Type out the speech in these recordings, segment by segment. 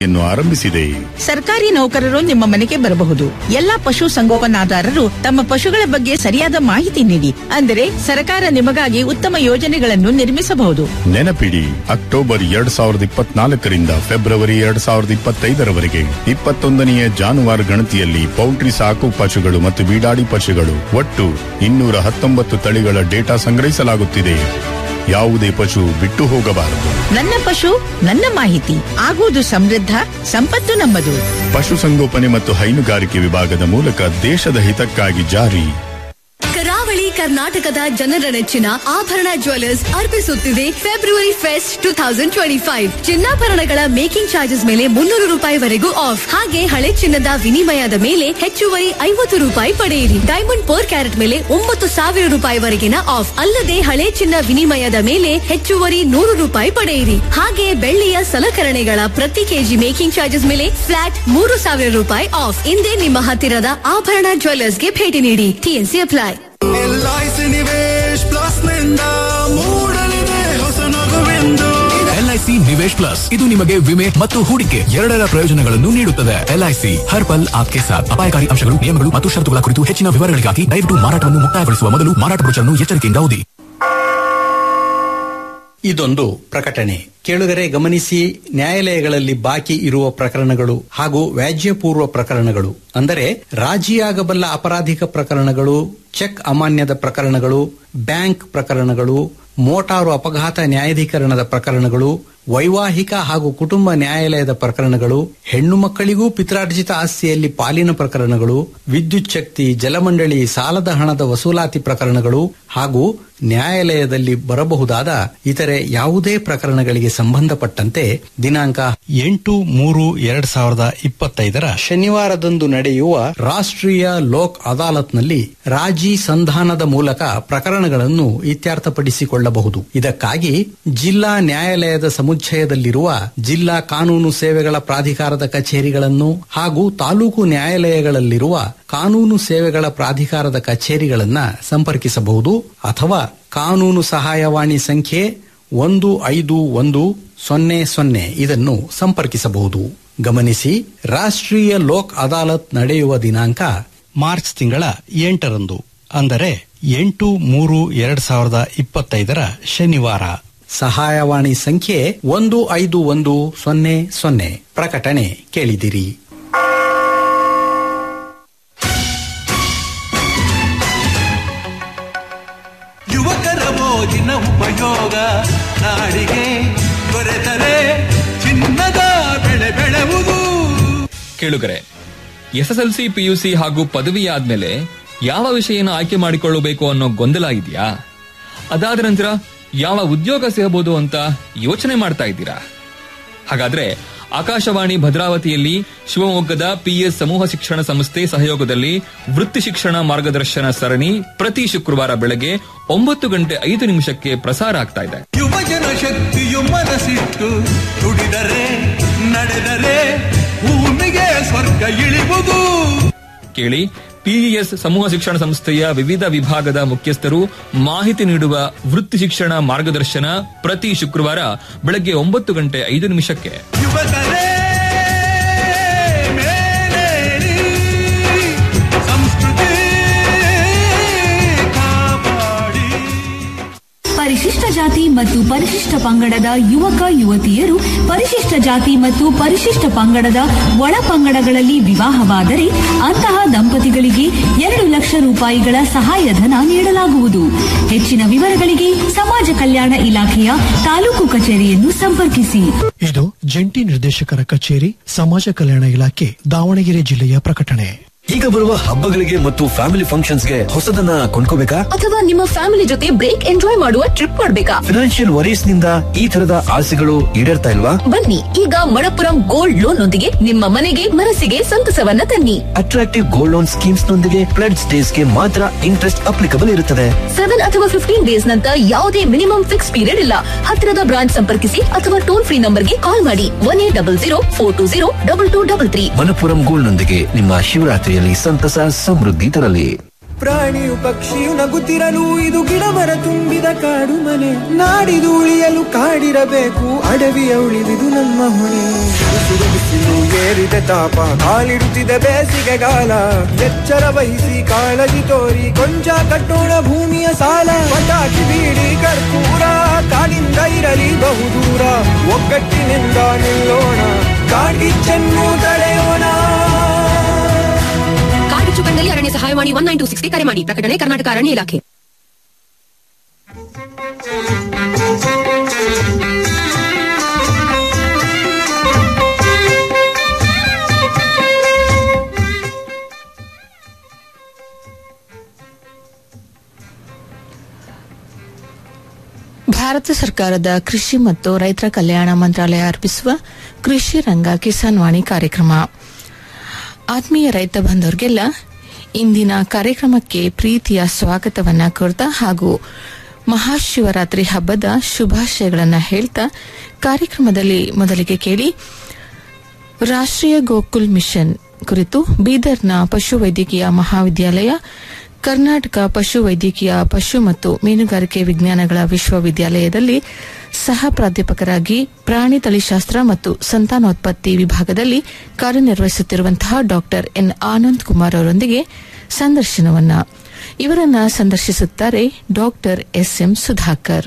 ಯನ್ನು ಆರಂಭಿಸಿದೆ ಸರ್ಕಾರಿ ನೌಕರರು ನಿಮ್ಮ ಮನೆಗೆ ಬರಬಹುದು ಎಲ್ಲಾ ಪಶು ಸಂಗೋಪನಾದಾರರು ತಮ್ಮ ಪಶುಗಳ ಬಗ್ಗೆ ಸರಿಯಾದ ಮಾಹಿತಿ ನೀಡಿ ಅಂದರೆ ಸರ್ಕಾರ ನಿಮಗಾಗಿ ಉತ್ತಮ ಯೋಜನೆಗಳನ್ನು ನಿರ್ಮಿಸಬಹುದು ನೆನಪಿಡಿ ಅಕ್ಟೋಬರ್ ಎರಡ್ ಸಾವಿರದ ಇಪ್ಪತ್ನಾಲ್ಕರಿಂದ ಫೆಬ್ರವರಿ ಎರಡ್ ಸಾವಿರದ ಇಪ್ಪತ್ತೈದರವರೆಗೆ ಇಪ್ಪತ್ತೊಂದನೆಯ ಜಾನುವಾರು ಗಣತಿಯಲ್ಲಿ ಪೌಲ್ಟ್ರಿ ಸಾಕು ಪಶುಗಳು ಮತ್ತು ಬೀಡಾಡಿ ಪಶುಗಳು ಒಟ್ಟು ಇನ್ನೂರ ಹತ್ತೊಂಬತ್ತು ತಳಿಗಳ ಡೇಟಾ ಸಂಗ್ರಹಿಸಲಾಗುತ್ತಿದೆ ಯಾವುದೇ ಪಶು ಬಿಟ್ಟು ಹೋಗಬಾರದು ನನ್ನ ಪಶು ನನ್ನ ಮಾಹಿತಿ ಆಗುವುದು ಸಮೃದ್ಧ ಸಂಪತ್ತು ನಮ್ಮದು ಪಶುಸಂಗೋಪನೆ ಮತ್ತು ಹೈನುಗಾರಿಕೆ ವಿಭಾಗದ ಮೂಲಕ ದೇಶದ ಹಿತಕ್ಕಾಗಿ ಜಾರಿ ಕರಾವಳಿ ಕರ್ನಾಟಕದ ಜನರ ನೆಚ್ಚಿನ ಆಭರಣ ಜ್ಯುವೆಲರ್ಸ್ ಅರ್ಪಿಸುತ್ತಿದೆ February fest two thousand twenty five ಚಿನ್ನಾಭರಣಗಳ ಮೇಕಿಂಗ್ ಚಾರ್ಜಸ್ ಮೇಲೆ ಮುನ್ನೂರು ರೂಪಾಯಿವರೆಗೂ ಆಫ್ ಹಾಗೆ ಹಳೆ ಚಿನ್ನದ ವಿನಿಮಯದ ಮೇಲೆ ಹೆಚ್ಚುವರಿ ಐವತ್ತು ರೂಪಾಯಿ ಪಡೆಯಿರಿ ಡೈಮಂಡ್ ಪರ್ ಕ್ಯಾರೆಟ್ ಮೇಲೆ ಒಂಬತ್ತು ಸಾವಿರ ರೂಪಾಯಿವರೆಗಿನ ಆಫ್ ಅಲ್ಲದೆ ಹಳೆ ಚಿನ್ನ ವಿನಿಮಯದ ಮೇಲೆ ಹೆಚ್ಚುವರಿ ನೂರು ರೂಪಾಯಿ ಪಡೆಯಿರಿ ಹಾಗೆ ಬೆಳ್ಳಿಯ ಸಲಕರಣೆಗಳ ಪ್ರತಿ ಕೆಜಿ ಮೇಕಿಂಗ್ ಚಾರ್ಜಸ್ ಮೇಲೆ ಫ್ಲಾಟ್ ಮೂರು ಸಾವಿರ ರೂಪಾಯಿ ಆಫ್ ಇಂದೇ ನಿಮ್ಮ ಹತ್ತಿರದ ಆಭರಣ ಜ್ಯುವೆಲರ್ಸ್ಗೆ ಭೇಟಿ ನೀಡಿ TNC apply LIC Nivesh plus ನಿಂದ ಮೂಡಲಿದೆ ಹೊಸ ನಗುವೆಂದು ಎಲ್ಐಸಿ ನಿವೇಶ್ ಪ್ಲಸ್ ಇದು ನಿಮಗೆ ವಿಮೆ ಮತ್ತು ಹೂಡಿಕೆ ಎರಡರ ಪ್ರಯೋಜನಗಳನ್ನು ನೀಡುತ್ತದೆ ಎಲ್ಐಸಿ ಹರ್ ಪಲ್ ಆಪ್ಕೆ ಸಾಥ್ ಅಪಾಯಕಾರಿ ಅಂಶಗಳು ನಿಯಮಗಳು ಮತ್ತು ಷರತ್ತುಗಳ ಕುರಿತು ಹೆಚ್ಚಿನ ವಿವರಗಳಿಗಾಗಿ ದಯವಿಟ್ಟು ಮಾರಾಟವನ್ನು ಮುಕ್ತಾಯಗೊಳಿಸುವ ಮೊದಲು ಮಾರಾಟ ಬ್ರೋಚರ್ನ್ನು ಎಚ್ಚರಿಕೆಯಿಂದ ಓದಿ ಇದೊಂದು ಪ್ರಕಟಣೆ ಕೇಳುಗರೆ ಗಮನಿಸಿ ನ್ಯಾಯಾಲಯಗಳಲ್ಲಿ ಬಾಕಿ ಇರುವ ಪ್ರಕರಣಗಳು ಹಾಗೂ ವ್ಯಾಜ್ಯಪೂರ್ವ ಪ್ರಕರಣಗಳು ಅಂದರೆ ರಾಜಿಯಾಗಬಲ್ಲ ಅಪರಾಧಿಕ ಪ್ರಕರಣಗಳು ಚೆಕ್ ಅಮಾನ್ಯದ ಪ್ರಕರಣಗಳು ಬ್ಯಾಂಕ್ ಪ್ರಕರಣಗಳು ಮೋಟಾರು ಅಪಘಾತ ನ್ಯಾಯಾಧೀಕರಣದ ಪ್ರಕರಣಗಳು ವೈವಾಹಿಕ ಹಾಗೂ ಕುಟುಂಬ ನ್ಯಾಯಾಲಯದ ಪ್ರಕರಣಗಳು ಹೆಣ್ಣು ಮಕ್ಕಳಿಗೂ ಪಿತ್ರಾರ್ಜಿತ ಆಸ್ತಿಯಲ್ಲಿ ಪಾಲಿನ ಪ್ರಕರಣಗಳು ವಿದ್ಯುತ್ ಶಕ್ತಿ ಜಲಮಂಡಳಿ ಸಾಲದ ಹಣದ ವಸೂಲಾತಿ ಪ್ರಕರಣಗಳು ಹಾಗೂ ನ್ಯಾಯಾಲಯದಲ್ಲಿ ಬರಬಹುದಾದ ಇತರೆ ಯಾವುದೇ ಪ್ರಕರಣಗಳಿಗೆ ಸಂಬಂಧಪಟ್ಟಂತೆ ದಿನಾಂಕ ಎಂಟು ಮೂರು ಎರಡ್ ಸಾವಿರದ ಇಪ್ಪತ್ತೈದರ ಶನಿವಾರದಂದು ನಡೆಯುವ ರಾಷ್ಟ್ರೀಯ ಲೋಕ್ ಅದಾಲತ್ನಲ್ಲಿ ರಾಜಿ ಸಂಧಾನದ ಮೂಲಕ ಪ್ರಕರಣಗಳನ್ನು ಇತ್ಯರ್ಥಪಡಿಸಿಕೊಳ್ಳಬಹುದು ಇದಕ್ಕಾಗಿ ಜಿಲ್ಲಾ ನ್ಯಾಯಾಲಯದ ಸಮುಚ್ಚಯದಲ್ಲಿರುವ ಜಿಲ್ಲಾ ಕಾನೂನು ಸೇವೆಗಳ ಪ್ರಾಧಿಕಾರದ ಕಚೇರಿಗಳನ್ನು ಹಾಗೂ ತಾಲೂಕು ನ್ಯಾಯಾಲಯಗಳಲ್ಲಿರುವ ಕಾನೂನು ಸೇವೆಗಳ ಪ್ರಾಧಿಕಾರದ ಕಚೇರಿಗಳನ್ನ ಸಂಪರ್ಕಿಸಬಹುದು ಅಥವಾ ಕಾನೂನು ಸಹಾಯವಾಣಿ ಸಂಖ್ಯೆ ಒಂದು ಐದು ಒಂದು ಸೊನ್ನೆ ಸೊನ್ನೆ ಇದನ್ನು ಸಂಪರ್ಕಿಸಬಹುದು ಗಮನಿಸಿ ರಾಷ್ಟ್ರೀಯ ಲೋಕ್ ಅದಾಲತ್ ನಡೆಯುವ ದಿನಾಂಕ ಮಾರ್ಚ್ ತಿಂಗಳ ಎಂಟರಂದು ಅಂದರೆ ಎಂಟು ಮೂರು ಎರಡ್ ಸಾವಿರದ ಇಪ್ಪತ್ತೈದರ ಶನಿವಾರ ಸಹಾಯವಾಣಿ ಸಂಖ್ಯೆ ಒಂದು ಐದು ಒಂದು ಸೊನ್ನೆ ಸೊನ್ನೆ ಪ್ರಕಟಣೆ ಕೇಳಿದಿರಿ ಯುವಕರ ಮೋಜಿನ ಉಪಯೋಗ ನಾಡಿಗೆ ದೊರೆತರೆ ಚಿನ್ನದ ಬೆಳೆ ಬೆಳೆವುದು ಕೇಳುಗರೆ ಎಸ್ಎಸ್ಎಲ್ಸಿ ಪಿಯುಸಿ ಹಾಗೂ ಪದವಿ ಆದ್ಮೇಲೆ ಯಾವ ವಿಷಯನ ಆಯ್ಕೆ ಮಾಡಿಕೊಳ್ಳಬೇಕು ಅನ್ನೋ ಗೊಂದಲ ಇದೆಯಾ ಅದಾದ ನಂತರ ಯಾವ ಉದ್ಯೋಗ ಸಿಗಬಹುದು ಅಂತ ಯೋಚನೆ ಮಾಡ್ತಾ ಇದ್ದೀರಾ ಹಾಗಾದ್ರೆ ಆಕಾಶವಾಣಿ ಭದ್ರಾವತಿಯಲ್ಲಿ ಶಿವಮೊಗ್ಗದ ಪಿಎಸ್ ಸಮೂಹ ಶಿಕ್ಷಣ ಸಂಸ್ಥೆ ಸಹಯೋಗದಲ್ಲಿ ವೃತ್ತಿ ಶಿಕ್ಷಣ ಮಾರ್ಗದರ್ಶನ ಸರಣಿ ಪ್ರತಿ ಶುಕ್ರವಾರ ಬೆಳಗ್ಗೆ ಒಂಬತ್ತು ಗಂಟೆ ಐದು ನಿಮಿಷಕ್ಕೆ ಪ್ರಸಾರ ಆಗ್ತಾ ಇದೆ ಯುವಜನ ಶಕ್ತಿಯು ಮನಸ್ಸಿಟ್ಟು ದುಡಿದರೆ ನಡೆದರೆ ಭೂಮಿಗೆ ಸ್ವರ್ಗ ಇಳಿವುದು ಕೇಳಿ ಪಿಇಎಸ್ ಸಮೂಹ ಶಿಕ್ಷಣ ಸಂಸ್ಥೆಯ ವಿವಿಧ ವಿಭಾಗದ ಮುಖ್ಯಸ್ಥರು ಮಾಹಿತಿ ನೀಡುವ ವೃತ್ತಿ ಶಿಕ್ಷಣ ಮಾರ್ಗದರ್ಶನ ಪ್ರತಿ ಶುಕ್ರವಾರ ಬೆಳಗ್ಗೆ ಒಂಬತ್ತು ಗಂಟೆ ಐದು ನಿಮಿಷಕ್ಕೆ ಯುವಕರೇ ಮೇಲೇರಿ ಸಂಸ್ಕೃತಿ ಕಾಪಾಡಿ ಪರಿಶಿಷ್ಟ ಜಾತಿ ಮತ್ತು ಪರಿಶಿಷ್ಟ ಪಂಗಡದ ಯುವಕ ಯುವತಿಯರು ಪರಿಶಿಷ್ಟ ಜಾತಿ ಮತ್ತು ಪರಿಶಿಷ್ಟ ಪಂಗಡದ ಒಳ ಪಂಗಡಗಳಲ್ಲಿ ವಿವಾಹವಾದರೆ ಅಂತಹ ದಂಪತಿಗಳಿಗೆ ಎರಡು ಲಕ್ಷ ರೂಪಾಯಿಗಳ ಸಹಾಯಧನ ನೀಡಲಾಗುವುದು ಹೆಚ್ಚಿನ ವಿವರಗಳಿಗೆ ಸಮಾಜ ಕಲ್ಯಾಣ ಇಲಾಖೆಯ ತಾಲೂಕು ಕಚೇರಿಯನ್ನು ಸಂಪರ್ಕಿಸಿ ಇದು ಜಂಟಿ ನಿರ್ದೇಶಕರ ಕಚೇರಿ ಸಮಾಜ ಕಲ್ಯಾಣ ಇಲಾಖೆ ದಾವಣಗೆರೆ ಜಿಲ್ಲೆಯ ಪ್ರಕಟಣೆ ಈಗ ಬರುವ ಹಬ್ಬಗಳಿಗೆ ಮತ್ತು ಫ್ಯಾಮಿಲಿ ಫಂಕ್ಷನ್ಸ್ಗೆ ಹೊಸದನ್ನ ಕೊಂಡ್ಕೋಬೇಕಾ ಅಥವಾ ನಿಮ್ಮ ಫ್ಯಾಮಿಲಿ ಜೊತೆ ಬ್ರೇಕ್ ಎಂಜಾಯ್ ಮಾಡುವ ಟ್ರಿಪ್ ಮಾಡ್ಬೇಕಾ ಫಿನಾನ್ಷಿಯಲ್ ವರೀಸ್ ನಿಂದ ಈ ತರದ ಆಸೆಗಳು ಈಡೇರ್ತಾ ಇಲ್ವಾ ಬನ್ನಿ ಈಗ ಮಣಪುರಂ ಗೋಲ್ಡ್ ಲೋನ್ ನೊಂದಿಗೆ ನಿಮ್ಮ ಮನೆಗೆ ಮನಸ್ಸಿಗೆ ಸಂತಸವನ್ನ ತನ್ನಿ ಅಟ್ರಾಕ್ಟಿವ್ ಗೋಲ್ಡ್ ಲೋನ್ ಸ್ಕೀಮ್ಸ್ ನೊಂದಿಗೆ ಫ್ಲಡ್ಸ್ ಡೇಸ್ ಗೆ ಮಾತ್ರ ಇಂಟ್ರೆಸ್ಟ್ ಅಪ್ಲಿಕಬಲ್ ಇರುತ್ತದೆ ಸೆವೆನ್ ಅಥವಾ ಫಿಫ್ಟೀನ್ ಡೇಸ್ ನಂತರ ಯಾವುದೇ ಮಿನಿಮಮ್ ಫಿಕ್ಸ್ ಪೀರಿಯಡ್ ಇಲ್ಲ ಹತ್ತಿರದ ಬ್ರಾಂಚ್ ಸಂಪರ್ಕಿಸಿ ಅಥವಾ ಟೋಲ್ ಫ್ರೀ ನಂಬರ್ಗೆ ಕಾಲ್ ಮಾಡಿ one eight double zero four two zero double two double three Manappuram gold ನೊಂದಿಗೆ ನಿಮ್ಮ ಶಿವರಾತ್ರಿಯಲ್ಲಿ ಸಂತಸ ಸಮೃದ್ಧಿ ತರಲಿ ಪ್ರಾಣಿಯು ಪಕ್ಷಿಯು ನಗುತ್ತಿರಲು ಇದು ಗಿಡ ಮರ ತುಂಬಿದ ಕಾಡು ಮನೆ ನಾಡಿದು ಉಳಿಯಲು ಕಾಡಿರಬೇಕು ಅಡವಿಯ ಉಳಿದಿದು ನಮ್ಮ ಹೊಣೆ ಬಿಸಿಲು ಬಿಸಿಲು ಏರಿದ ತಾಪ ಕಾಲಿಡುತ್ತಿದೆ ಬೇಸಿಗೆಗಾಲ ಎಚ್ಚರ ವಹಿಸಿ ಕಾಳಜಿ ತೋರಿ ಕೊಂಚ ಕಟ್ಟೋಣ ಭೂಮಿಯ ಸಾಲ ಪಟಾಕಿ ಬೀಡಿ ಕರ್ಪೂರ ಕಾಡಿಂದ ಇರಲಿ ಬಹುದೂರ ಒಗ್ಗಟ್ಟಿನಿಂದ ನಿಲ್ಲೋಣ ಕಾಡ್ಗಿಚ್ಚನ್ನು ತಡೆಯೋಣ ಕಾಡ್ಗಿಚ್ಚು ಕಂಡಲ್ಲಿ ಅರಣ್ಯ ಸಹಾಯವಾಣಿ ಒನ್ ನೈನ್ ಟೂ ಸಿಕ್ಸ್ಗೆ ಕರೆ ಮಾಡಿ ಪ್ರಕಟಣೆ ಕರ್ನಾಟಕ ಅರಣ್ಯ ಇಲಾಖೆ ಭಾರತ ಸರ್ಕಾರದ ಕೃಷಿ ಮತ್ತು ರೈತರ ಕಲ್ಯಾಣ ಮಂತ್ರಾಲಯ ಅರ್ಪಿಸುವ ಕೃಷಿ ರಂಗ ಕಿಸಾನ್ ವಾಣಿ ಕಾರ್ಯಕ್ರಮ ಆತ್ಮೀಯ ರೈತ ಬಂಧುವರಿಗೆಲ್ಲ ಇಂದಿನ ಕಾರ್ಯಕ್ರಮಕ್ಕೆ ಪ್ರೀತಿಯ ಸ್ವಾಗತವನ್ನ ಕೋರ್ತಾ ಹಾಗೂ ಮಹಾಶಿವರಾತ್ರಿ ಹಬ್ಬದ ಶುಭಾಶಯಗಳನ್ನು ಹೇಳ್ತಾ ಕಾರ್ಯಕ್ರಮದಲ್ಲಿ ಮೊದಲಿಗೆ ಕೇಳಿ ರಾಷ್ಟ್ರೀಯ ಗೋಕುಲ್ ಮಿಷನ್ ಕುರಿತು ಬೀದರ್ನ ಪಶುವೈದ್ಯಕೀಯ ಮಹಾವಿದ್ಯಾಲಯ ಕರ್ನಾಟಕ ಪಶು ವೈದ್ಯಕೀಯ ಪಶು ಮತ್ತು ಮೀನುಗಾರಿಕೆ ವಿಜ್ಞಾನಗಳ ವಿಶ್ವವಿದ್ಯಾಲಯದಲ್ಲಿ ಸಹ ಪ್ರಾಧ್ಯಾಪಕರಾಗಿ ಪ್ರಾಣಿ ತಳಿಶಾಸ್ತ್ರ ಮತ್ತು ಸಂತಾನೋತ್ಪತ್ತಿ ವಿಭಾಗದಲ್ಲಿ ಕಾರ್ಯನಿರ್ವಹಿಸುತ್ತಿರುವಂತಹ ಡಾ ಎನ್ ಆನಂದ್ ಕುಮಾರ್ ಅವರೊಂದಿಗೆ ಸಂದರ್ಶನವನ್ನ ಇವರನ್ನ ಸಂದರ್ಶಿಸುತ್ತಾರೆ ಡಾ ಎಸ್ಎಂ ಸುಧಾಕರ್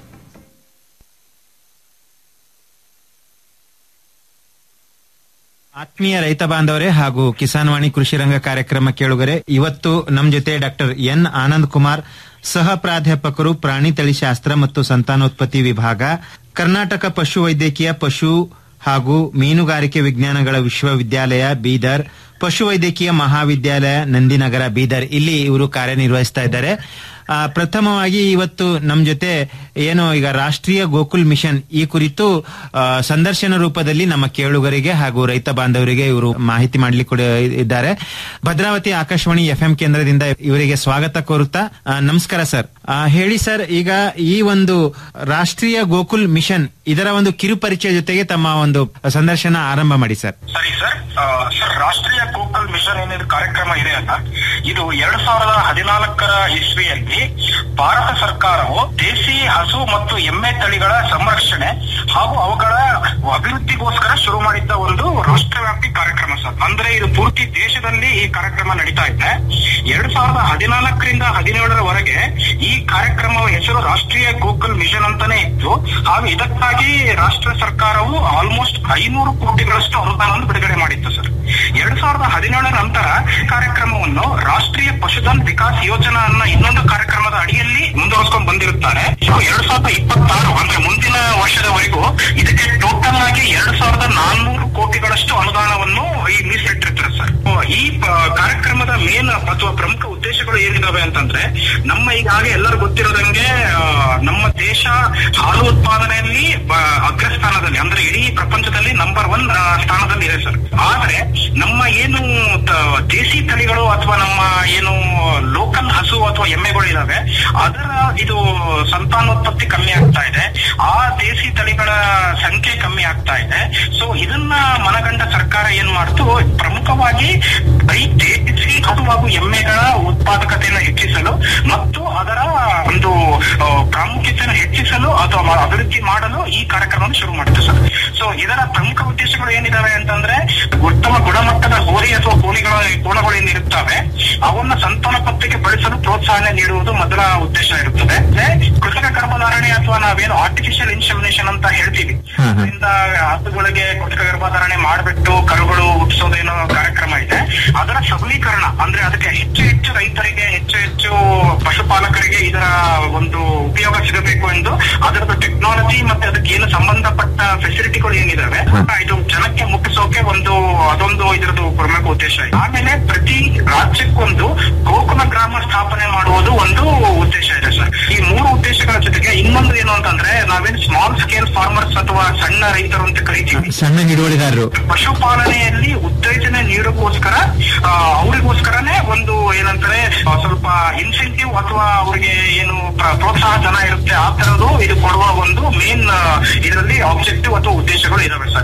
ಆತ್ಮೀಯ ರೈತ ಬಾಂಧವರೇ ಹಾಗೂ ಕಿಸಾನ್ ವಾಣಿ ಕೃಷಿ ರಂಗ ಕಾರ್ಯಕ್ರಮ ಕೇಳುಗರೆ ಇವತ್ತು ನಮ್ ಜೊತೆ ಡಾಕ್ಟರ್ ಎನ್ ಆನಂದ್ ಕುಮಾರ್ ಸಹ ಪ್ರಾಧ್ಯಾಪಕರು ಪ್ರಾಣಿ ತಳಿಶಾಸ್ತ್ರ ಮತ್ತು ಸಂತಾನೋತ್ಪತ್ತಿ ವಿಭಾಗ ಕರ್ನಾಟಕ ಪಶು ವೈದ್ಯಕೀಯ ಪಶು ಹಾಗೂ ಮೀನುಗಾರಿಕೆ ವಿಜ್ಞಾನಗಳ ವಿಶ್ವವಿದ್ಯಾಲಯ ಬೀದರ್ ಪಶು ವೈದ್ಯಕೀಯ ಮಹಾವಿದ್ಯಾಲಯ ನಂದಿನಗರ ಬೀದರ್ ಇಲ್ಲಿ ಇವರು ಕಾರ್ಯನಿರ್ವಹಿಸ್ತಾ ಇದ್ದಾರೆ ಆ, ಪ್ರಥಮವಾಗಿ ಇವತ್ತು ನಮ್ ಜೊತೆ ಏನು ಈಗ ರಾಷ್ಟ್ರೀಯ ಗೋಕುಲ್ ಮಿಷನ್ ಈ ಕುರಿತು ಆ, ಸಂದರ್ಶನ ರೂಪದಲ್ಲಿ ನಮ್ಮ ಕೇಳುಗರಿಗೆ ಹಾಗೂ ರೈತ ಬಾಂಧವರಿಗೆ ಇವರು ಮಾಹಿತಿ ಮಾಡ್ಲಿಕ್ಕೆ ಕೂಡ ಇದ್ದಾರೆ ಭದ್ರಾವತಿ ಆಕಾಶವಾಣಿ ಎಫ್ ಕೇಂದ್ರದಿಂದ ಇವರಿಗೆ ಸ್ವಾಗತ ಕೋರುತ್ತಾ ಆ, ನಮಸ್ಕಾರ ಸರ್ ಆ, ಹೇಳಿ ಸರ್ ಈಗ ಈ ಒಂದು ರಾಷ್ಟ್ರೀಯ ಗೋಕುಲ್ ಮಿಷನ್ ಇದರ ಒಂದು ಕಿರು ಪರಿಚಯ ಜೊತೆಗೆ ತಮ್ಮ ಒಂದು ಸಂದರ್ಶನ ಆರಂಭ ಮಾಡಿ ಸರ್ ಸರಿ ಸರ್ ಆ, ಸರ್ ರಾಷ್ಟ್ರೀಯ ಗೋಕುಲ್ ಮಿಷನ್ ಏನಿದು ಕಾರ್ಯಕ್ರಮ ಇದೆ ಅಲ್ಲ ಇದು ಎರಡ್ ಸಾವಿರದ ಹದಿನಾಲ್ಕರ ಇಸ್ವಿಯಲ್ಲಿ ಭಾರತ ಸರ್ಕಾರವು ದೇಸಿ ಹಸು ಮತ್ತು ಎಮ್ಮೆ ತಳಿಗಳ ಸಂರಕ್ಷಣೆ ಹಾಗೂ ಅವುಗಳ ಅಭಿವೃದ್ಧಿಗೋಸ್ಕರ ಶುರು ಮಾಡಿದ್ದ ಒಂದು ರಾಷ್ಟ್ರವ್ಯಾಪಿ ಕಾರ್ಯಕ್ರಮ ಸರ್ ಅಂದ್ರೆ ಇದು ಪೂರ್ತಿ ದೇಶದಲ್ಲಿ ಈ ಕಾರ್ಯಕ್ರಮ ನಡೀತಾ ಇದೆ ಎರಡ್ ಸಾವಿರದ ಹದಿನಾಲ್ಕರಿಂದ ಹದಿನೇಳರವರೆಗೆ ಈ ಕಾರ್ಯಕ್ರಮದ ಹೆಸರು ರಾಷ್ಟ್ರೀಯ ಗೋಕುಲ್ ಮಿಷನ್ ಅಂತಾನೆ ಇತ್ತು ಹಾಗೂ ಇದಕ್ಕಾಗಿ ರಾಷ್ಟ್ರ ಸರ್ಕಾರವು ಆಲ್ಮೋಸ್ಟ್ ಐನೂರು ಕೋಟಿಗಳಷ್ಟು ಅನುದಾನವನ್ನು ಬಿಡುಗಡೆ ಮಾಡಿತ್ತು ಸರ್ ಎರಡ್ ಸಾವಿರದ ಹದಿನೇಳರ ನಂತರ ಈ ಕಾರ್ಯಕ್ರಮವನ್ನು ರಾಷ್ಟ್ರೀಯ ಪಶುಧನ್ ವಿಕಾಸ್ ಯೋಜನಾ ಅನ್ನೋ ಇನ್ನೊಂದು ಕಾರ್ಯಕ್ರಮದ ಅಡಿಯಲ್ಲಿ ಮುಂದುವರಿಸಿಕೊಂಡು ಬಂದಿರುತ್ತಾರೆ ಸೊ ಎರಡ್ ಸಾವಿರದ ಇಪ್ಪತ್ತಾರು ಅಂದ್ರೆ ಮುಂದಿನ ವರ್ಷದವರೆಗೂ ಇದಕ್ಕೆ ಟೋಟಲ್ ಆಗಿ ಎರಡ್ ಸಾವಿರದ ನಾನ್ನೂರು ಕೋಟಿಗಳಷ್ಟು ಅನುದಾನವನ್ನು ಈ ಮೀಸಲಿಟ್ಟಿರ್ತಾರೆ ಸರ್ ಈ ಪ- ಕಾರ್ಯಕ್ರಮದ ಮೇನ್ ಅಥವಾ ಪ್ರಮುಖ ಉದ್ದೇಶಗಳು ಏನಿದಾವೆ ಅಂತಂದ್ರೆ ನಮ್ಮ ಈಗಾಗಲೇ ಎಲ್ಲರೂ ಗೊತ್ತಿರೋದಂಗೆ ಆ, ನಮ್ಮ ದೇಶ ಹಾಲು ಉತ್ಪಾದನೆಯಲ್ಲಿ ಬ- ಅಗ್ರಸ್ಥಾನದಲ್ಲಿ ಅಂದ್ರೆ ಇಡೀ ಪ್ರಪಂಚದಲ್ಲಿ ನಂಬರ್ ಒನ್ ಸ್ಥಾನದಲ್ಲಿ ಇದೆ ಸರ್ ಆದ್ರೆ ನಮ್ಮ ಏನು ತ- ದೇಸಿ ತಳಿಗಳು ಅಥವಾ ನಮ್ಮ ಏನು ಲೋಕಲ್ ಹಸು ಅಥವಾ ಎಮ್ಮೆಗಳು ಇದಾವೆ ಅದರ ಇದು ಸಂತಾನೋತ್ಪತ್ತಿ ಕಮ್ಮಿ ಆಗ್ತಾ ಇದೆ ಆ ದೇಸಿ ತಳಿಗಳ ಸಂಖ್ಯೆ ಕಮ್ಮಿ ಆಗ್ತಾ ಇದೆ ಸೊ ಇದನ್ನ ಮನಗಂಡ ಸರ್ಕಾರ ಏನ್ ಮಾಡ್ತು ಪ್ರಮುಖವಾಗಿ ಬರೀ ದೇಸಿ ಹಸು ಹಾಗೂ ಎಮ್ಮೆಗಳ ಉತ್ಪಾದಕತೆಯನ್ನು ಹೆಚ್ಚಿಸಲು ಮತ್ತು ಅದರ ಒಂದು ಆ, ಪ್ರಾಮುಖ್ಯತೆಯನ್ನು ಹೆಚ್ಚಿಸಲು ಅಥವಾ ಅಭಿವೃದ್ಧಿ ಮಾಡಲು ಈ ಕಾರ್ಯಕ್ರಮವನ್ನು ಶುರು ಮಾಡಿತು ಸರ್ ಸೊ ಇದರ ಪ್ರಮುಖ ಉದ್ದೇಶಗಳು ಏನಿದಾವೆ ಅಂತಂದ್ರೆ ಉತ್ತಮ ಗುಣಮಟ್ಟದ ಹೋರಿ ಅಥವಾ ಕೋಳಿಗಳ ಕೋಣಗಳು ಏನಿರುತ್ತವೆ ಅವನ್ನ ಸಂತಾನೋತ್ಪತ್ತಿಗೆ ಬಳಸಲು ಪ್ರೋತ್ಸಾಹನೆ ನೀಡುವುದು ಮೊದಲ ಉದ್ದೇಶ ಇರುತ್ತದೆ ಅಂದ್ರೆ ಕೃತಕ ಗರ್ಭಧಾರಣೆ ಅಥವಾ ನಾವೇನು ಆರ್ಟಿಫಿಷಿಯಲ್ ಇನ್ಸಮಿನೇಷನ್ ಅಂತ ಹೇಳ್ತೀವಿ ಅದರಿಂದ ಹಸುಗಳಿಗೆ ಕೃತಕ ಗರ್ಭಧಾರಣೆ ಮಾಡಿಬಿಟ್ಟು ಕರುಗಳು ಹುಟ್ಟಿಸೋದೇನೋ ಕಾರ್ಯಕ್ರಮ ಇದೆ ಅದರ ಸಬಲೀಕರಣ ಅಂದ್ರೆ ಅದಕ್ಕೆ ಹೆಚ್ಚು ಹೆಚ್ಚು ರೈತರಿಗೆ ಹೆಚ್ಚು ಹೆಚ್ಚು ಪಶುಪಾಲಕರಿಗೆ ಇದರ ಒಂದು ಉಪಯೋಗ ಸಿಗಬೇಕು ಎಂದು ಅದರದ್ದು ಟೆಕ್ನಾಲಜಿ ಮತ್ತೆ ಅದಕ್ಕೆ ಏನು ಸಂಬಂಧಪಟ್ಟ ಫೆಸಿಲಿಟಿಗಳು ಏನಿದಾವೆ ಇದು ಜನಕ್ಕೆ ಮುಟ್ಟಿಸೋಕೆ ಒಂದು ಅದೊಂದು ಇದರದ್ದು ಪ್ರಮುಖ ಉದ್ದೇಶ ಇದೆ ಆಮೇಲೆ ಪ್ರತಿ ರಾಜ್ಯಕ್ಕೊಂದು ಗೋಕುಲ ಗ್ರಾಮ ಸ್ಥಾಪನೆ ಮಾಡುವುದು ಒಂದು ಉದ್ದೇಶ ಇದೆ ಸರ್ ಈ ಮೂರು ಉದ್ದೇಶಗಳ ಜೊತೆಗೆ ಇನ್ನೊಂದು ಏನು ಅಂತಂದ್ರೆ ನಾವೇನು ಸ್ಮಾಲ್ ಸ್ಕೇಲ್ ಫಾರ್ಮರ್ಸ್ ಅಥವಾ ಸಣ್ಣ ರೈತರು ಅಂತ ಕರಿತೀವಿ ಸಣ್ಣ ಹಿಡುವಳಿದಾರರು ಪಶುಪಾಲನೆಯಲ್ಲಿ ಉತ್ತೇಜನ ನೀಡೋಕ್ಕೋಸ್ಕರ ಆ, ಅವರಿಗೋಸ್ಕರನೇ ಒಂದು ಏನಂತಾರೆ ಆ, ಸ್ವಲ್ಪ ಇನ್ಸೆಂಟಿವ್ ಅಥವಾ ಅವ್ರಿಗೆ ಏನು ಪ್ರ- ಪ್ರೋತ್ಸಾಹ ಧನ ಇರುತ್ತೆ ಆ ತರದ್ದು ಇದು ಕೊಡುವ ಒಂದು ಮೇನ್ ಇದರಲ್ಲಿ ಆಬ್ಜೆಕ್ಟಿವ್ ಅಥವಾ ಉದ್ದೇಶಗಳು ಇದಾವೆ ಸರ್ ಇದರಲ್ಲಿ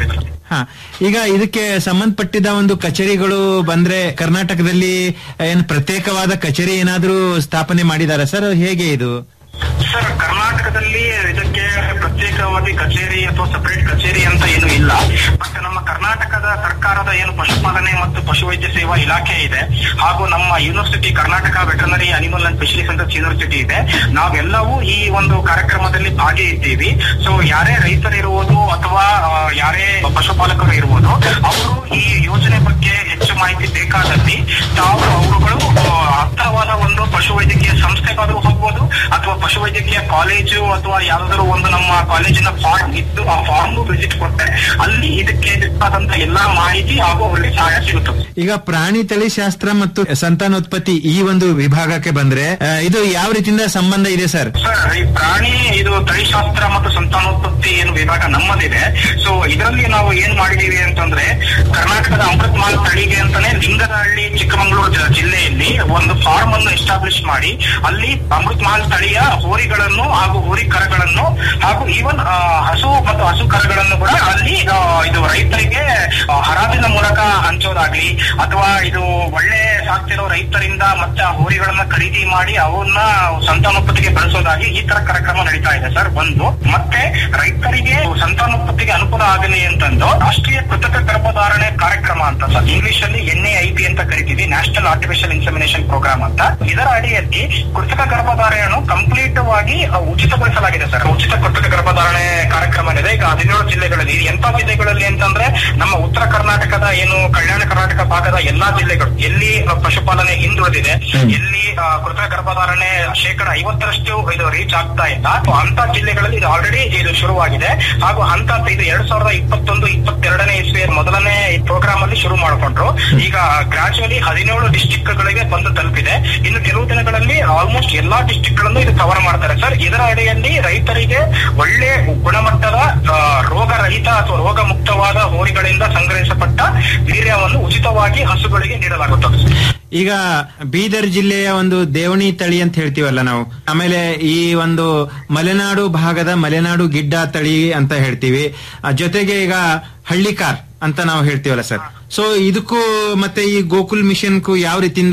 ಹಾ ಈಗ ಇದಕ್ಕೆ ಸಂಬಂಧಪಟ್ಟಿದ ಒಂದು ಕಚೇರಿಗಳು ಬಂದ್ರೆ ಕರ್ನಾಟಕದಲ್ಲಿ ಏನ್ ಪ್ರತ್ಯೇಕವಾದ ಕಚೇರಿ ಏನಾದ್ರೂ ಸ್ಥಾಪನೆ ಮಾಡಿದಾರ ಸರ್ ಹೇಗೆ ಇದು ಸರ್ ಕರ್ನಾಟಕದಲ್ಲಿ ಇದಕ್ಕೆ ಪ್ರತ್ಯೇಕವಾಗಿ ಕಚೇರಿ ಅಥವಾ ಸಪರೇಟ್ ಕಚೇರಿ ಅಂತ ಏನು ಇಲ್ಲ ಬಟ್ ನಮ್ಮ ಕರ್ನಾಟಕದ ಸರ್ಕಾರದ ಏನು ಪಶುಪಾಲನೆ ಮತ್ತು ಪಶುವೈದ್ಯ ಸೇವಾ ಇಲಾಖೆ ಇದೆ ಹಾಗೂ ನಮ್ಮ university Karnataka veterinary animal and fishery sciences university ಇದೆ ನಾವೆಲ್ಲವೂ ಈ ಒಂದು ಕಾರ್ಯಕ್ರಮದಲ್ಲಿ ಭಾಗಿಯಿದ್ದೀವಿ ಸೊ ಯಾರೇ ರೈತರಿರುವುದು ಅಥವಾ ಆ, ಯಾರೇ ಪಶುಪಾಲಕರು ಇರುವುದು ಅವರು ಈ ಯೋಜನೆ ಬಗ್ಗೆ ಹೆಚ್ಚು ಮಾಹಿತಿ ಬೇಕಾದಲ್ಲಿ ತಾವು ಅವರುಗಳು ಆ, ಹತ್ತಿರವಾದ ಒಂದು ಪಶುವೈದ್ಯಕೀಯ ಸಂಸ್ಥೆಗಾದ್ರೂ ಹೋಗ್ಬೋದು ಅಥವಾ ಪಶುವೈದ್ಯಕೀಯ ಕಾಲೇಜು ಅಥವಾ ಯಾವ್ದಾದ್ರು ಒಂದು ನಮ್ಮ ಕಾಲೇಜಿನ ಫಾರ್ಮ್ ಇದ್ದು ಆ ಫಾರ್ಮ್ ವಿಸಿಟ್ ಕೊಟ್ಟರೆ ಅಲ್ಲಿ ಇದಕ್ಕೆ ಬೇಕಾದಂತ ಎಲ್ಲಾ ಮಾಹಿತಿ ಹಾಗೂ ಅವರಿಗೆ ಸಹಾಯ ಸಿಗುತ್ತದೆ ಈಗ ಪ್ರಾಣಿ ತಳಿಶಾಸ್ತ್ರ ಮತ್ತು ಸಂತಾನೋತ್ಪತ್ತಿ ಈ ಒಂದು ವಿಭಾಗಕ್ಕೆ ಬಂದ್ರೆ ಆ, ಇದು ಯಾವ ರೀತಿಯಿಂದ ಸಂಬಂಧ ಇದೆ ಸರ್ ಸರ್ ಈ ಪ್ರಾಣಿ ಇದು ತಳಿಶಾಸ್ತ್ರ ಮತ್ತು ಸಂತಾನೋತ್ಪತ್ತಿ ಏನು ವಿಭಾಗ ನಮ್ಮದಿದೆ ಸೊ ಇದರಲ್ಲಿ ನಾವು ಏನ್ ಮಾಡಿದೀವಿ ಅಂತಂದ್ರೆ ಕರ್ನಾಟಕದ ಅಮೃತ್ ಮಾಲ್ ತಳಿಗೆ ಅಂತಾನೆ ಲಿಂಗದಹಳ್ಳಿ ಚಿಕ್ಕಮಗಳೂರು ಜ- ಜಿಲ್ಲೆಯಲ್ಲಿ ಒಂದು ಫಾರ್ಮ್ ಅನ್ನು ಎಸ್ಟಾಬ್ಲಿಷ್ ಮಾಡಿ ಅಲ್ಲಿ ಅಮೃತ್ ಮಾಲ್ ತಳಿಯ ಹೋರಿಗಳನ್ನು ಹಾಗೂ ಹೋರಿ ಕರಗಳನ್ನು ಹಾಗೂ ಈವನ್ ಹಸು ಮತ್ತು ಹಸು ಕರಗಳನ್ನು ಕೂಡ ಅಲ್ಲಿ ಆ, ಇದು ರೈತರಿಗೆ ಆ, ಹರಾಜಿನ ಮೂಲಕ ಹಂಚೋದಾಗ್ಲಿ ಅಥವಾ ಇದು ಒಳ್ಳೆ ಸಾಕ್ತಿರೋ ರೈತರಿಂದ ಮತ್ತೆ ಆ ಹೋರಿಗಳನ್ನ ಖರೀದಿ ಮಾಡಿ ಅವನ್ನ ಸಂತಾನೋತ್ಪತ್ತಿಗೆ ಬಳಸೋದಾಗಿ ಈ ತರ ಕಾರ್ಯಕ್ರಮ ನಡೀತಾ ಇದೆ ಸರ್ ಒಂದು ಮತ್ತೆ ರೈತರಿಗೆ ಸಂತಾನೋತ್ಪತ್ತಿಗೆ ಅನುಕೂಲ ಆಗಲಿ ಅಂತಂದು ರಾಷ್ಟ್ರೀಯ ಕೃತಕ ಗರ್ಭಧಾರಣೆ ಕಾರ್ಯಕ್ರಮ ಅಂತ ಸರ್ ಇಂಗ್ಲಿಷ್ ಅಲ್ಲಿ ಎನ್ ಐ ಪಿ ಅಂತ ಕರಿತೀವಿ ನ್ಯಾಷನಲ್ ಆರ್ಟಿಫಿಷಿಯಲ್ ಇನ್ಸಮಿನೇಷನ್ ಪ್ರೋಗ್ರಾಮ್ ಅಂತ ಇದರ ಅಡಿಯಲ್ಲಿ ಕೃತಕ ಗರ್ಭಧಾರಣೆಯನ್ನು ಕಂಪ್ಲೀಟ್ ವಾಗಿ ಆ, ಉಚಿತಗೊಳಿಸಲಾಗಿದೆ ಸರ್ ಉಚಿತ ಕೃತಕ ಗರ್ಭಧಾರಣೆ ಕಾರ್ಯಕ್ರಮ ಇದೆ ಈಗ ಹದಿನೇಳು ಜಿಲ್ಲೆಗಳಲ್ಲಿ ಎಂತ ಜಿಲ್ಲೆಗಳಲ್ಲಿ ಅಂತಂದ್ರೆ ನಮ್ಮ ಉತ್ತರ ಕರ್ನಾಟಕದ ಏನು ಕಲ್ಯಾಣ ಕರ್ನಾಟಕ ಭಾಗದ ಎಲ್ಲಾ ಜಿಲ್ಲೆಗಳು ಎಲ್ಲಿ ಆ, ಪಶುಪಾಲನೆ ಹಿಂದುಳಿದಿದೆ ಎಲ್ಲಿ ಆ, ಕೃತಕ ಗರ್ಭಧಾರಣೆ ಶೇಕಡ ಐವತ್ತರಷ್ಟು ಇದು ರೀಚ್ ಆಗ್ತಾ ಇಲ್ಲ ಸೊ ಅಂತ ಜಿಲ್ಲೆಗಳಲ್ಲಿ ಇದು ಆಲ್ರೆಡಿ ಇದು ಶುರುವಾಗಿದೆ ಹಾಗೂ ಹಂತ ಇದು ಎರಡ್ ಸಾವಿರದ ಇಪ್ಪತ್ತೊಂದು ಇಪ್ಪತ್ತೆರಡನೇ ಇಸ್ವಿಯ ಮೊದಲನೇ ಪ್ರೋಗ್ರಾಮ್ ಅಲ್ಲಿ ಶುರು ಮಾಡಿಕೊಂಡ್ರು ಈಗ ಗ್ರಾಜುವಲಿ ಹದಿನೇಳು ಡಿಸ್ಟಿಕ್ ಗಳಿಗೆ ಬಂದು ತಲುಪಿದೆ ಇನ್ನು ಕೆಲವು ದಿನಗಳಲ್ಲಿ ಆಲ್ಮೋಸ್ಟ್ ಎಲ್ಲಾ ಡಿಸ್ಟಿಕ್ ಗಳನ್ನು ಇದು ಕವರ್ ಮಾಡ್ತಾರೆ ಸರ್ ಇದರ ಅಡಿಯಲ್ಲಿ ರೈತರಿಗೆ ಒಳ್ಳೆ ಗುಣಮಟ್ಟದ ಆ, ರೋಗರಹಿತ ಅಥವಾ ರೋಗ ಮುಕ್ತವಾದ ಹೋರಿಗಳಿಂದ ಸಂಗ್ರಹಿಸಲ್ಪಟ್ಟ ವೀರ್ಯವನ್ನು ಉಚಿತವಾಗಿ ಹಸುಗಳಿಗೆ ನೀಡಲಾಗುತ್ತದೆ ಸರ್. ಈಗ ಬೀದರ್ ಜಿಲ್ಲೆಯ ಒಂದು ದೇವಣಿ ತಳಿ ಅಂತ ಹೇಳ್ತೀವಲ್ಲ ನಾವು ಆಮೇಲೆ ಈ ಒಂದು ಮಲೆನಾಡು ಭಾಗದ ಮಲೆನಾಡು ಗಿಡ್ಡ ತಳಿ ಅಂತ ಹೇಳ್ತೀವಿ ಆ, ಜೊತೆಗೆ ಈಗ ಹಳ್ಳಿಕಾರ್ ಅಂತ ನಾವು ಹೇಳ್ತೀವಲ್ಲ ಸರ್ ಸೊ ಇದಕ್ಕೂ ಮತ್ತೆ ಈ ಗೋಕುಲ್ ಮಿಷನ್ಗೂ ಯಾವ ರೀತಿಯಿಂದ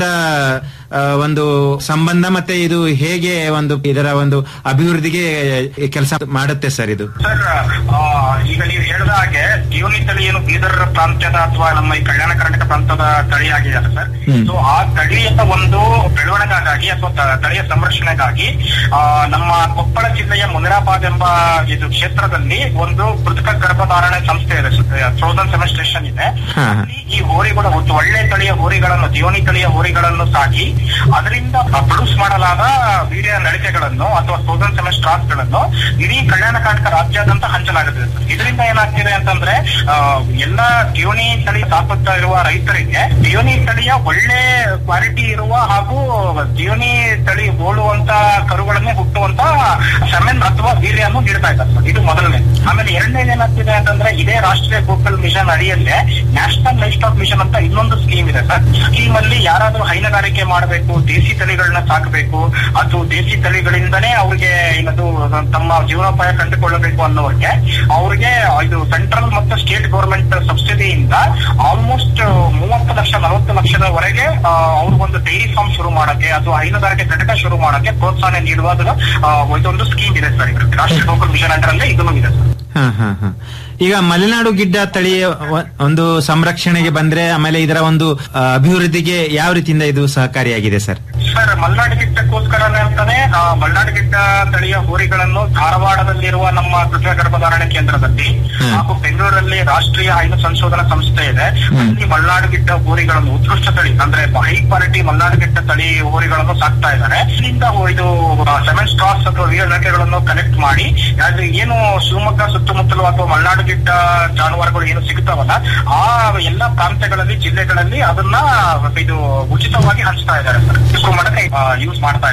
ಆ, ಒಂದು ಸಂಬಂಧ ಮತ್ತೆ ಇದು ಹೇಗೆ ಒಂದು ಇದರ ಒಂದು ಅಭಿವೃದ್ಧಿಗೆ ಕೆಲಸ ಮಾಡುತ್ತೆ ಸರ್ ಇದು ಸರ್ ಆ, ಈಗ ನೀವು ಹೇಳಿದ ಹಾಗೆ ಡಿಯೋನಿ ತಳಿ ಏನು ಬೀದರ್ ಪ್ರಾಂತ್ಯದ ಅಥವಾ ನಮ್ಮ ಈ ಕಲ್ಯಾಣ ಕರ್ನಾಟಕ ಪ್ರಾಂತದ ತಳಿ ಆಗಿದೆ ಸರ್ ಹ್ಮ್. ಸೊ ಆ ತಳಿಯ ಒಂದು ಬೆಳವಣಿಗೆಗಾಗಿ ಅಥವಾ ತ- ತಳಿಯ ಸಂರಕ್ಷಣೆಗಾಗಿ ಆ, ನಮ್ಮ ಕೊಪ್ಪಳ ಜಿಲ್ಲೆಯ ಮುನಿರಾಬಾದ್ ಎಂಬ ಇದು ಕ್ಷೇತ್ರದಲ್ಲಿ ಒಂದು ಕೃತಕ ಗರ್ಭಧಾರಣೆ ಸಂಸ್ಥೆ ಇದೆ ಫ್ರೋಸನ್ ಸೆಮೆಸ್ಟ್ರೇಷನ್ ಇದೆ ಹಾ, ಹಾ. ಈ ಹೋರಿಗಳು ಒಂದು ಒಳ್ಳೆ ತಳಿಯ ಹೋರಿಗಳನ್ನು ದಿಯೋನಿ ತಳಿಯ ಹೋರಿಗಳನ್ನು ಸಾಕಿ ಅದರಿಂದ ಪ್ರೊಡ್ಯೂಸ್ ಮಾಡಲಾದ ವೀರ್ಯ ನಳಿಕೆಗಳನ್ನು ಅಥವಾ ಫ್ರೋಸನ್ ಸೆಮೆಸ್ಟ್ರಾಸ್ ಗಳನ್ನು ಇಡೀ ಕಲ್ಯಾಣ ಕರ್ನಾಟಕ ರಾಜ್ಯಾದ್ಯಂತ ಹಂಚಲಾಗುತ್ತದೆ ಸರ್. ಇದರಿಂದ ಏನಾಗ್ತಿದೆ ಅಂತಂದ್ರೆ ಆ, ಎಲ್ಲ ದಿಯೋನಿ ತಳಿ ಸಾಕುತ್ತಾ ಇರುವ ರೈತರಿಗೆ ದಿಯೋನಿ ತಳಿಯ ಒಳ್ಳೆ ಕ್ವಾಲಿಟಿ ಇರುವ ಹಾಗೂ ದಿಯೋನಿ ತಳಿ ಹೋಲುವಂತ ಕರುಗಳನ್ನೇ ಹುಟ್ಟುವಂತ ಸೆಮೆನ್ ಅಥವಾ ವೀರ್ಯನ್ನು ನೀಡ್ತಾ ಇದ್ದಾರೆ ಸರ್. ಇದು ಮೊದಲನೇ ಆಮೇಲೆ ಎರಡನೇದು ಏನಾಗ್ತಿದೆ ಅಂತಂದ್ರೆ ಇದೇ ರಾಷ್ಟ್ರೀಯ ಗೋಕಲ್ ಮಿಷನ್ ಅಡಿಯಲ್ಲೇ ನ್ಯಾಷನಲ್ ಲೈಫ್ ಸ್ಟಾಕ್ ಮಿಷನ್ ಅಂತ ಇನ್ನೊಂದು ಸ್ಕೀಮ್ ಇದೆ ಸರ್ ಸ್ಕೀಮ್ ಅಲ್ಲಿ ಯಾರಾದ್ರೂ ಹೈನುಗಾರಿಕೆ ಮಾಡಬೇಕು ದೇಸಿ ತಳಿಗಳನ್ನ ಸಾಕಬೇಕು ಅದು ದೇಸಿ ತಳಿಗಳಿಂದನೇ ಅವ್ರಿಗೆ ಏನದು ತಮ್ಮ ಜೀವನೋಪಾಯ ಕಂಡುಕೊಳ್ಳಬೇಕು ಅನ್ನೋರಿಗೆ ಅವ್ರಿಗೆ ಇದು ಸೆಂಟ್ರಲ್ ಮತ್ತು ಸ್ಟೇಟ್ ಗೌರ್ಮೆಂಟ್ ಸಬ್ಸಿಡಿಯಿಂದ ಆಲ್ಮೋಸ್ಟ್ ಮೂವತ್ತು ಲಕ್ಷ ನಲವತ್ತು ಲಕ್ಷದವರೆಗೆ ಆ, ಅವ್ರು ಒಂದು ಡೈರಿ ಫಾರ್ಮ್ ಶುರು ಮಾಡಕ್ಕೆ ಅಥವಾ ಹೈನುಗಾರಿಕೆ ಘಟಕ ಶುರು ಮಾಡಕ್ಕೆ ಪ್ರೋತ್ಸಾಹ ನೀಡುವ ಆ, ಇದೊಂದು ಸ್ಕೀಮ್ ಇದೆ ಸರ್ ಇದು ರಾಷ್ಟ್ರೀಯ ಗೋಕುಲ್ ಮಿಷನ್ ಅಂಡರ್ ಅಲ್ಲೇ ಇದನ್ನು ಇದೆ ಸರ್ ಹಾ ಹಾ ಹಾ ಈಗ ಮಲೆನಾಡು ಗಿಡ್ಡ ತಳಿ ವ- ಒಂದು ಸಂರಕ್ಷಣೆಗೆ ಬಂದ್ರೆ ಆಮೇಲೆ ಇದರ ಒಂದು ಆ, ಅಭಿವೃದ್ಧಿಗೆ ಯಾವ ರೀತಿಯಿಂದ ಇದು ಸಹಕಾರಿಯಾಗಿದೆ ಸರ್ ಸರ್ ಮಲ್ನಾಡು ಗಿಡ್ಡಕ್ಕೋಸ್ಕರನೇ ಅಂತಾನೆ ಆ, ಮಲ್ನಾಡು ಗಿಡ್ಡ ತಳಿಯ ಹೋರಿಗಳನ್ನು ಧಾರವಾಡದಲ್ಲಿರುವ ನಮ್ಮ ಕೃತಕ ಗರ್ಭಧಾರಣೆ ಕೇಂದ್ರದಲ್ಲಿ ಹಾಗೂ ಬೆಂಗಳೂರಲ್ಲಿ ರಾಷ್ಟ್ರೀಯ ಹೈನು ಸಂಶೋಧನಾ ಸಂಸ್ಥೆ ಇದೆ ಅಲ್ಲಿ ಮಲ್ನಾಡು ಗಿಡ್ಡ ಹೋರಿಗಳನ್ನು ಉತ್ಕೃಷ್ಟ ತಳಿ ಅಂದ್ರೆ ಹೈ ಕ್ವಾಲಿಟಿ ಮಲ್ನಾಡು ಗಿಡ್ಡ ತಳಿ ಹೋರಿಗಳನ್ನು ಸಾಕ್ತಾ ಇದ್ದಾರೆ ಇಲ್ಲಿಂದ ಹೋ- ಇದು ಸೆವೆನ್ ಸ್ಟಾರ್ಸ್ ಅಥವಾ ವೀರನಕೆಗಳನ್ನು ಕಲೆಕ್ಟ್ ಮಾಡಿ ಅದು ಏನು ಶಿವಮೊಗ್ಗ ಸುತ್ತಮುತ್ತಲು ಅಥವಾ ಮಲ್ನಾಡು ಗಿಡ್ಡ ಜಾನುವಾರುಗಳು ಏನು ಸಿಗುತ್ತಾವಲ್ಲ ಆ ಎಲ್ಲ ಪ್ರಾಂತ್ಯಗಳಲ್ಲಿ ಜಿಲ್ಲೆಗಳಲ್ಲಿ ಅದನ್ನ ಇದು ಉಚಿತವಾಗಿ ಹಂಚ್ತಾ ಇದ್ದಾರೆ ಸರ್ ಇಷ್ಟು ಮಡಕೆ ಯೂಸ್ ಮಾಡ್ತಾ ಇದ್ದಾರೆ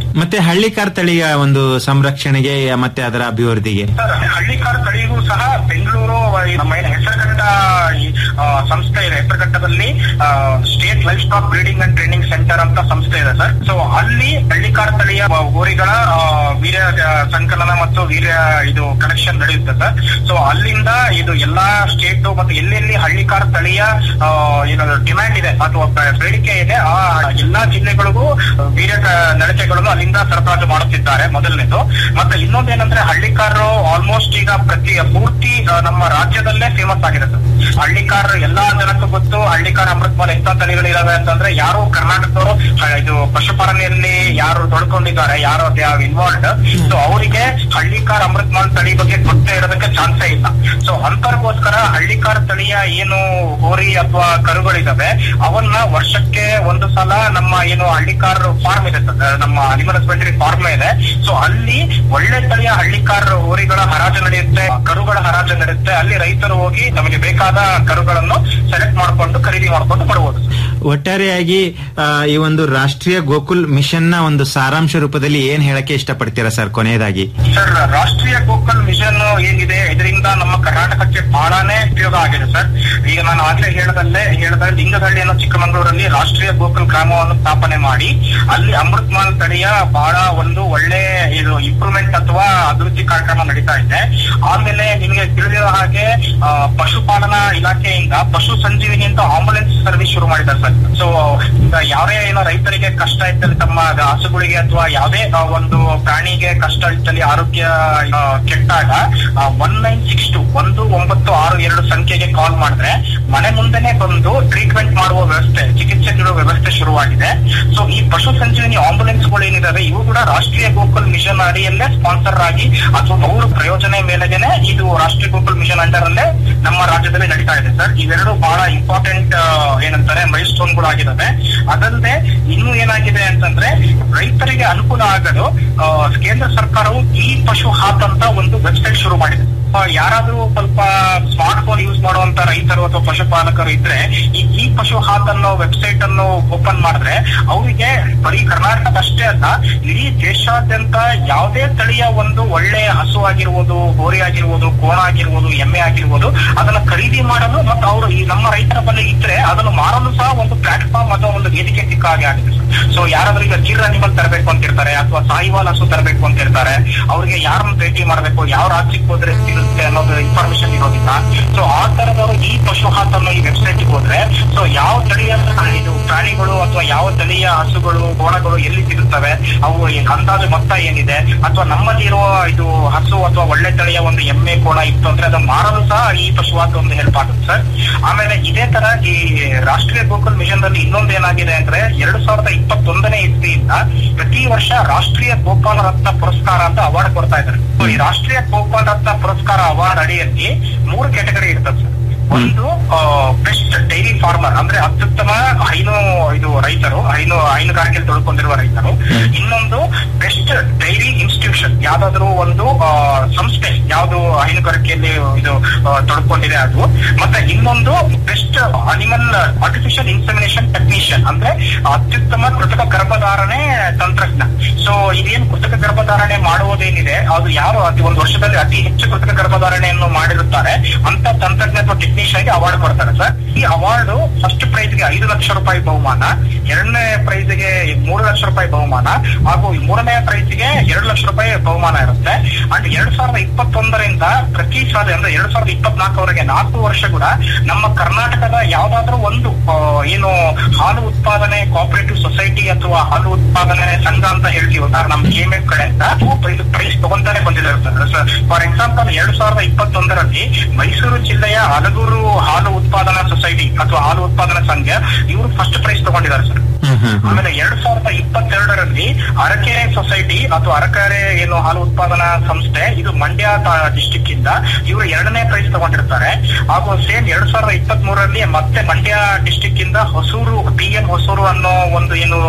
ಮತ್ತೆ ಹಳ್ಳಿಕಾರ್ ತಳಿಯ ಒಂದು ಸಂರಕ್ಷಣೆಗೆ ಮತ್ತೆ ಅದರ ಅಭಿವೃದ್ಧಿಗೆ ಸರ್ ಹಳ್ಳಿಕಾರ್ ತಳಿಗೂ ಸಹ ಬೆಂಗಳೂರು ಈ ನಮ್ಮ ಏನು ಹೆಸರುಘಟ್ಟ ಈ, ಆ, ಸಂಸ್ಥೆ ಇದೆ ಹೆಸರುಘಟ್ಟದಲ್ಲಿ state livestock breeding and training centre ಅಂತ ಸಂಸ್ಥೆ ಇದೆ ಸರ್ ಸೊ ಅಲ್ಲಿ ಹಳ್ಳಿಕಾರ್ ತಳಿಯ ಗೋರಿಗಳ ಆ, ವೀರ್ಯ ಆ, ಸಂಕಲನ ಮತ್ತು ವೀರ್ಯ ಇದು ಕಲೆಕ್ಷನ್ ನಡೆಯುತ್ತೆ ಸರ್ ಸೊ ಅಲ್ಲಿಂದ ಇದು ಎಲ್ಲಾ ಸ್ಟೇಟ್ ಮತ್ತು ಎಲ್ಲೆಲ್ಲಿ ಹಳ್ಳಿಕಾರ್ ತಳಿಯ ಆ, ಏನು ಡಿಮ್ಯಾಂಡ್ ಇದೆ ಅಥವಾ ಬೆ- ಬೇಡಿಕೆ ಇದೆ ಆ ಎಲ್ಲಾ ಜಿಲ್ಲೆಗಳಿಗೂ ವೀರ್ಯ ಕ- ನಡತೆಗಳನ್ನು ಅಲ್ಲಿಂದ ಸರಬರಾಜು ಮಾಡುತ್ತಿದ್ದಾರೆ ಮೊದಲನೇದು ಮತ್ತೆ ಇನ್ನೊಂದೇನಂದ್ರೆ ಹಳ್ಳಿಕಾರರು ಆಲ್ಮೋಸ್ಟ್ ಈಗ ಪ್ರತಿ ಪೂರ್ತಿ ಆ, ನಮ್ಮ ರಾಜ್ಯದಲ್ಲೇ ಫೇಮಸ್ ಆಗಿದೆ ಸರ್ ಹಳ್ಳಿಕಾರ್ ಎಲ್ಲಾ ಜನಕ್ಕೂ ಗೊತ್ತು ಹಳ್ಳಿಕಾರ್ ಅಮೃತಪಾಲ್ ಎಂತ ತಳಿಗಳಿದಾವೆ ಅಂತಂದ್ರೆ ಯಾರು ಕರ್ನಾಟಕದವರು ಹ, ಇದು ಪಶುಪಾಲನೆಯಲ್ಲಿ ಯಾರು ತೊಡ್ಕೊಂಡಿದ್ದಾರೆ ಯಾರು ಇನ್ವಾಲ್ವ್ಡ್ ಸೊ ಅವರಿಗೆ ಹಳ್ಳಿಕಾರ್ ಅಮೃತಪಾಲ್ ತಳಿ ಬಗ್ಗೆ ಗೊತ್ತೇ ಇರೋದಕ್ಕೆ ಚಾನ್ಸೇ ಇಲ್ಲ ಸೊ ಅಂತರ್ಗೋಸ್ಕರ ಹಳ್ಳಿಕಾರ್ ತಳಿಯ ಏನು ಹೋರಿ ಅಥವಾ ಕರುಗಳಿದಾವೆ ಅವನ್ನ ವರ್ಷಕ್ಕೆ ಒಂದು ಸಲ ನಮ್ಮ ಏನು ಹಳ್ಳಿಕಾರ್ ಫಾರ್ಮ್ ಇದೆ ಸರ್ ನಮ್ಮ ಅನಿಮಲ್ ಹಸ್ಬೆಂಡರಿ ಫಾರ್ಮ್ ಇದೆ ಸೊ ಅಲ್ಲಿ ಒಳ್ಳೆ ತಳಿಯ ಹಳ್ಳಿಕಾರ್ ಹೋರಿಗಳ ಹರಾಜು ನಡೆಯುತ್ತೆ ಕರುಗಳ ಹರಾಜು ನಡೆಯುತ್ತೆ ಅಲ್ಲಿ ರೈತರು ಹೋಗಿ ನಮಗೆ ಬೇಕಾದ ಕರುಗಳನ್ನು ಸೆಲೆಕ್ಟ್ ಮಾಡ್ಕೊಂಡು ಖರೀದಿ ಮಾಡ್ಕೊಂಡು ಕೊಡಬಹುದು ಒಟ್ಟಾರೆಯಾಗಿ ಆ, ಈ ಒಂದು ರಾಷ್ಟ್ರೀಯ ಗೋಕುಲ್ ಮಿಷನ್ ನ ಒಂದು ಸಾರಾಂಶ ರೂಪದಲ್ಲಿ ಏನ್ ಹೇಳಕ್ಕೆ ಇಷ್ಟಪಡ್ತೀರಾ ಸರ್ ಕೊನೆಯದಾಗಿ ಸರ್ ರಾಷ್ಟ್ರೀಯ ಗೋಕಲ್ ಮಿಷನ್ ಏನಿದೆ ಇದರಿಂದ ನಮ್ಮ ಕರ್ನಾಟಕಕ್ಕೆ ಬಹಳನೇ ಉಪಯೋಗ ಆಗಿದೆ ಸರ್ ಈಗ ನಾನು ಆಗ್ಲೇ ಹೇಳದಲ್ಲೇ ಹೇಳ್ದ ಲಿಂಗದಳ್ಳಿ ಅನ್ನೋ ಚಿಕ್ಕಮಗಳೂರಲ್ಲಿ ರಾಷ್ಟ್ರೀಯ ಗೋಕಲ್ ಗ್ರಾಮವನ್ನು ಸ್ಥಾಪನೆ ಮಾಡಿ ಅಲ್ಲಿ ಅಮೃತ್ ಮಾಲ್ ತಳಿಯ ಬಹಳ ಒಂದು ಒಳ್ಳೆ ಇದು ಇಂಪ್ರೂವ್ಮೆಂಟ್ ಅಥವಾ ಅಭಿವೃದ್ಧಿ ಕಾರ್ಯಕ್ರಮ ನಡೀತಾ ಇದೆ ಆಮೇಲೆ ನಿಮಗೆ ತಿಳಿದಿರೋ ಹಾಗೆ ಆ, ಪಶುಪಾಲನಾ ಇಲಾಖೆಯಿಂದ ಪಶು ಸಂಜೀವಿನಿ ಅಂತ ಆಂಬುಲೆನ್ಸ್ ಸರ್ವಿಸ್ ಶುರು ಮಾಡಿದ್ದಾರೆ ಸರ್ ಸೊ ಈಗ ಯಾರೇ ಏನೋ ರೈತರಿಗೆ ಕಷ್ಟ ಇದ್ದಲ್ಲಿ ತಮ್ಮ ಹಸುಗಳಿಗೆ ಅಥವಾ ಯಾವುದೇ ಆ, ಒಂದು ಪ್ರಾಣಿಗೆ ಕಷ್ಟ ಇದ್ದಲ್ಲಿ ಆರೋಗ್ಯ ಆ, ಕೆಟ್ಟಾಗ ಒನ್ ನೈನ್ ಸಿಕ್ಸ್ ಟು ಒಂದು ಒಂಬತ್ತು ಆರು ಎರಡು ಸಂಖ್ಯೆಗೆ ಕಾಲ್ ಮಾಡಿದ್ರೆ ಮನೆ ಮುಂದೆನೆ ಬಂದು ಟ್ರೀಟ್ಮೆಂಟ್ ಮಾಡುವ ವ್ಯವಸ್ಥೆ ಚಿಕಿತ್ಸೆ ನೀಡುವ ವ್ಯವಸ್ಥೆ ಶುರುವಾಗಿದೆ ಸೊ ಈ ಪಶು ಸಂಜೀವಿನಿ ಆಂಬುಲೆನ್ಸ್ ಗಳು ಏನಿದಾವೆ ಇವು ಕೂಡ ರಾಷ್ಟ್ರೀಯ ಗೋಕುಲ್ ಮಿಷನ್ ಅಡಿಯಲ್ಲೇ ಸ್ಪಾನ್ಸರ್ ಆಗಿ ಅಥವಾ ಅವ್ರ ಪ್ರಯೋಜನೆ ಮೇಲೆಗೆನೆ ಇದು ರಾಷ್ಟ್ರೀಯ ಗೋಕುಲ್ ಮಿಷನ್ ಅಂಡರ್ ಅಲ್ಲೇ ನಮ್ಮ ರಾಜ್ಯದಲ್ಲಿ ನಡೀತಾ ಇದೆ ಸರ್ ಇವೆರಡು ಬಹಳ ಇಂಪಾರ್ಟೆಂಟ್ ಏನಂತಾರೆ ಮೈಲ್ ಸ್ಟೋನ್ ಗಳು ಆಗಿದಾವೆ ಅದಲ್ಲದೆ ಇನ್ನೂ ಏನಾಗಿದೆ ಅಂತಂದ್ರೆ ರೈತರಿಗೆ ಅನುಕೂಲ ಆಗಲು ಆ, ಕೇಂದ್ರ ಸರ್ಕಾರವು ಈ ಪಶು ಹಾತ್ ಅಂತ ಒಂದು ವೆಬ್ಸೈಟ್ ಶುರು ಮಾಡಿದೆ ಆ, ಯಾರಾದ್ರೂ ಸ್ವಲ್ಪ ಸ್ಮಾರ್ಟ್ ಫೋನ್ ಯೂಸ್ ಮಾಡುವಂತ ರೈತರು ಅಥವಾ ಪಶುಪಾಲಕರು ಇದ್ರೆ ಈ ಈ ಪಶು ಹಾತ್ ಅನ್ನೋ ವೆಬ್ಸೈಟ್ ಅನ್ನು ಓಪನ್ ಮಾಡಿದ್ರೆ ಅವರಿಗೆ ಬರೀ ಕರ್ನಾಟಕ ಅಷ್ಟೇ ಅಲ್ಲ ಇಡೀ ದೇಶಾದ್ಯಂತ ಯಾವುದೇ ತಳಿಯ ಒಂದು ಒಳ್ಳೆ ಹಸು ಆಗಿರ್ಬೋದು ಹೋರಿ ಆಗಿರ್ಬೋದು ಕೋಣ ಆಗಿರ್ಬೋದು ಎಮ್ಮೆ ಆಗಿರ್ಬೋದು ಅದನ್ನ ಖರೀದಿ ಮಾಡಲು ಮತ್ತು ಅವರು ಈ ನಮ್ಮ ರೈತರ ಬಳಿ ಇದ್ರೆ ಅದನ್ನು ಮಾರಲು ಸಹ ಒಂದು ಪ್ಲಾಟ್ಫಾರ್ಮ್ ಅಥವಾ ಒಂದು ವೇದಿಕೆ ಸಿಕ್ಕ ಹಾಗೆ ಆಗಿದೆ ಸೊ ಯಾರಾದ್ರೂ ಈಗ ಗಿರ್ ಅನಿಮಲ್ ತರಬೇಕು ಅಂತ ಇರ್ತಾರೆ ಅಥವಾ ಸಾಯಿವಾಲ್ ಹಸು ತರಬೇಕು ಅಂತ ಇರ್ತಾರೆ ಅವ್ರಿಗೆ ಯಾರನ್ನ ಭೇಟಿ ಮಾಡಬೇಕು ಯಾವ ರಾಜ್ಯಕ್ಕೆ ಹೋದ್ರೆ ಸಿಗುತ್ತೆ ಅನ್ನೋದು ಇನ್ಫಾರ್ಮೇಶನ್ ಇರೋದಿಲ್ಲ ಸೊ ಆ ತರದವರು ಈ ಪಶು ಹಾತ್ ಅನ್ನೋ ಈ ವೆಬ್ಸೈಟ್ ಹೋದ್ರೆ ಸೊ ಯಾವ ತಳಿಯ ಇದು ಪ್ರಾಣಿಗಳು ಅಥವಾ ಯಾವ ತಳಿಯ ಹಸುಗಳು ಕೋಣಗಳು ಎಲ್ಲಿ ಸಿಗುತ್ತವೆ ಅವು ಈ ಅಂದಾಜು ಮೊತ್ತ ಏನಿದೆ ಅಥವಾ ನಮ್ಮಲ್ಲಿ ಇರುವ ಇದು ಹಸು ಅಥವಾ ಒಳ್ಳೆ ತಳಿಯ ಒಂದು ಎಮ್ಮೆ ಕೋಣ ಇತ್ತು ಅಂದ್ರೆ ಅದನ್ನ ಮಾರಲು ಸಹ ಈ ಪಶು ಹಾತ್ ಒಂದು ಹೆಲ್ಪ್ ಆಗುತ್ತೆ ಸರ್ ಆಮೇಲೆ ಇದೇ ತರ ಈ ರಾಷ್ಟ್ರೀಯ ಗೋಕುಲ್ ಮಿಷನ್ ನಲ್ಲಿ ಇನ್ನೊಂದು ಏನಾಗಿದೆ ಅಂದ್ರೆ ಎರಡು ಸಾವಿರದ ಇಪ್ಪತ್ತೊಂದನೇ ಇಸ್ವಿಯಿಂದ ಪ್ರತಿ ವರ್ಷ ರಾಷ್ಟ್ರೀಯ ಗೋಪಾಲ ರತ್ನ ಪುರಸ್ಕಾರ ಅಂತ ಅವಾರ್ಡ್ ಕೊಡ್ತಾ ಇದ್ದಾರೆ So, ಈ ರಾಷ್ಟ್ರೀಯ ಗೋಪಾಲ ರತ್ನ ಪುರಸ್ಕಾರ ಅವಾರ್ಡ್ ಅಡಿಯಲ್ಲಿ ಮೂರು ಕ್ಯಾಟಗರಿ ಇರ್ತದೆ ಸರ್ ಒಂದು ಬೆಸ್ಟ್ ಡೈರಿ ಫಾರ್ಮರ್ ಅಂದ್ರೆ ಅತ್ಯುತ್ತಮ ಹೈನು ಇದು ರೈತರು ಹೈನು ಹೈನುಗಾರಿಕೆಯಲ್ಲಿ ತೊಡ್ಕೊಂಡಿರುವ ರೈತರು ಇನ್ನೊಂದು ಬೆಸ್ಟ್ ಡೈರಿ ಇನ್ಸ್ಟಿಟ್ಯೂಷನ್ ಯಾವ್ದಾದ್ರು ಒಂದು ಆ, ಸಂಸ್ಥೆ ಯಾವ್ದು ಹೈನುಗಾರಿಕೆಯಲ್ಲಿ ಇದು ಆ, ತೊಡ್ಕೊಂಡಿದೆ ಅದು ಮತ್ತೆ ಇನ್ನೊಂದು best animal artificial insemination technician ಅಂದ್ರೆ ಅತ್ಯುತ್ತಮ ಕೃತಕ ಗರ್ಭಧಾರಣೆ ತಂತ್ರಜ್ಞ ಸೊ ಇದೇನು ಕೃತಕ ಗರ್ಭಧಾರಣೆ ಮಾಡುವುದೇನಿದೆ ಅದು ಯಾರು ಅತಿ ಒಂದು ವರ್ಷದಲ್ಲಿ ಅತಿ ಹೆಚ್ಚು ಕೃತಕ ಗರ್ಭಧಾರಣೆಯನ್ನು ಮಾಡಿರುತ್ತಾರೆ ಅಂತ ತಂತ್ರಜ್ಞ ಅಥವಾ ಟೆಕ್ನಿಷಿಯನ್ಗೆ ಅವಾರ್ಡ್ ಕೊಡ್ತಾರೆ ಸರ್ ಈ ಅವಾರ್ಡ್ ಫಸ್ಟ್ ಪ್ರೈಸ್ಗೆ ಐದು ಲಕ್ಷ ರೂಪಾಯಿ ಬಹುಮಾನ ಎರಡನೇ ಪ್ರೈಸ್ಗೆ ಮೂರು ಲಕ್ಷ ರೂಪಾಯಿ ಬಹುಮಾನ ಹಾಗೂ ಮೂರನೇ ಪ್ರೈಸ್ಗೆ ಎರಡು ಲಕ್ಷ ರೂಪಾಯಿ ಬಹುಮಾನ ಇರುತ್ತೆ ಅಂಡ್ ಎರಡ್ ಸಾವಿರದ ಇಪ್ಪತ್ತೊಂದರಿಂದ ಪ್ರತಿ ಸಾಲ ಅಂದ್ರೆ ಎರಡ್ ಸಾವಿರದ ಇಪ್ಪತ್ನಾಲ್ಕವರೆಗೆ ನಾಲ್ಕು ವರ್ಷ ಕೂಡ ನಮ್ಮ ಕರ್ನಾಟಕದ ಯಾವ್ದಾದ್ರೂ ಒಂದು ಆ, ಏನು ಹಾಲು ಉತ್ಪಾದನೆ ಕೋಆಪರೇಟಿವ್ ಸೊಸೈಟಿ ಅಥವಾ ಹಾಲು ಉತ್ಪಾದನೆ ಸಂಘ ಅಂತ ಹೇಳ್ತೀವಿ ಸರ್ ನಮ್ಮ ಕೆಎಂಎಫ್ ಕಡೆಯಿಂದ ಪ್ರೈಸ್ ಪ್ರೈಸ್ ತಗೊಂತಾನೆ ಬಂದಿದ್ದಾರೆ ಸರ್ ಫಾರ್ ಎಕ್ಸಾಂಪಲ್ ಎರಡ್ ಸಾವಿರದ ಇಪ್ಪತ್ತೊಂದರಲ್ಲಿ ಮೈಸೂರು ಜಿಲ್ಲೆಯ ಹಲಗೂರು ಹಾಲು ಉತ್ಪಾದನಾ ಸೊಸೈಟಿ ಅಥವಾ ಹಾಲು ಉತ್ಪಾದನಾ ಸಂಘ ಇವರು ಫಸ್ಟ್ ಪ್ರೈಸ್ ತಗೊಂಡಿದ್ದಾರೆ ಸರ್ ಆಮೇಲೆ ಎರಡ್ ಸಾವಿರದ ಇಪ್ಪತ್ತೆರಡರಲ್ಲಿ ಅರಕೆರೆ ಸೊಸೈಟಿ ಅಥವಾ ಅರಕೆರೆ ಏನು ಹಾಲು ಉತ್ಪಾದನಾ ಸಂಸ್ಥೆ ಇದು ಮಂಡ್ಯ ಡಿಸ್ಟಿಕ್ ಇಂದ ಇವರು ಎರಡನೇ ಪ್ರೈಸ್ ತಗೊಂಡಿರ್ತಾರೆ ಹಾಗೂ ಸೇಮ್ ಎರಡ್ ಸಾವಿರದ ಇಪ್ಪತ್ತ್ ಮೂರರಲ್ಲಿ ಮತ್ತೆ ಮಂಡ್ಯ ಡಿಸ್ಟಿಕ್ ಇಂದ ಹೊಸೂರು ಬಿ ಎಂ ಹೊಸೂರು ಅನ್ನೋ ಒಂದು ಏನು ಗ್ರಾಮ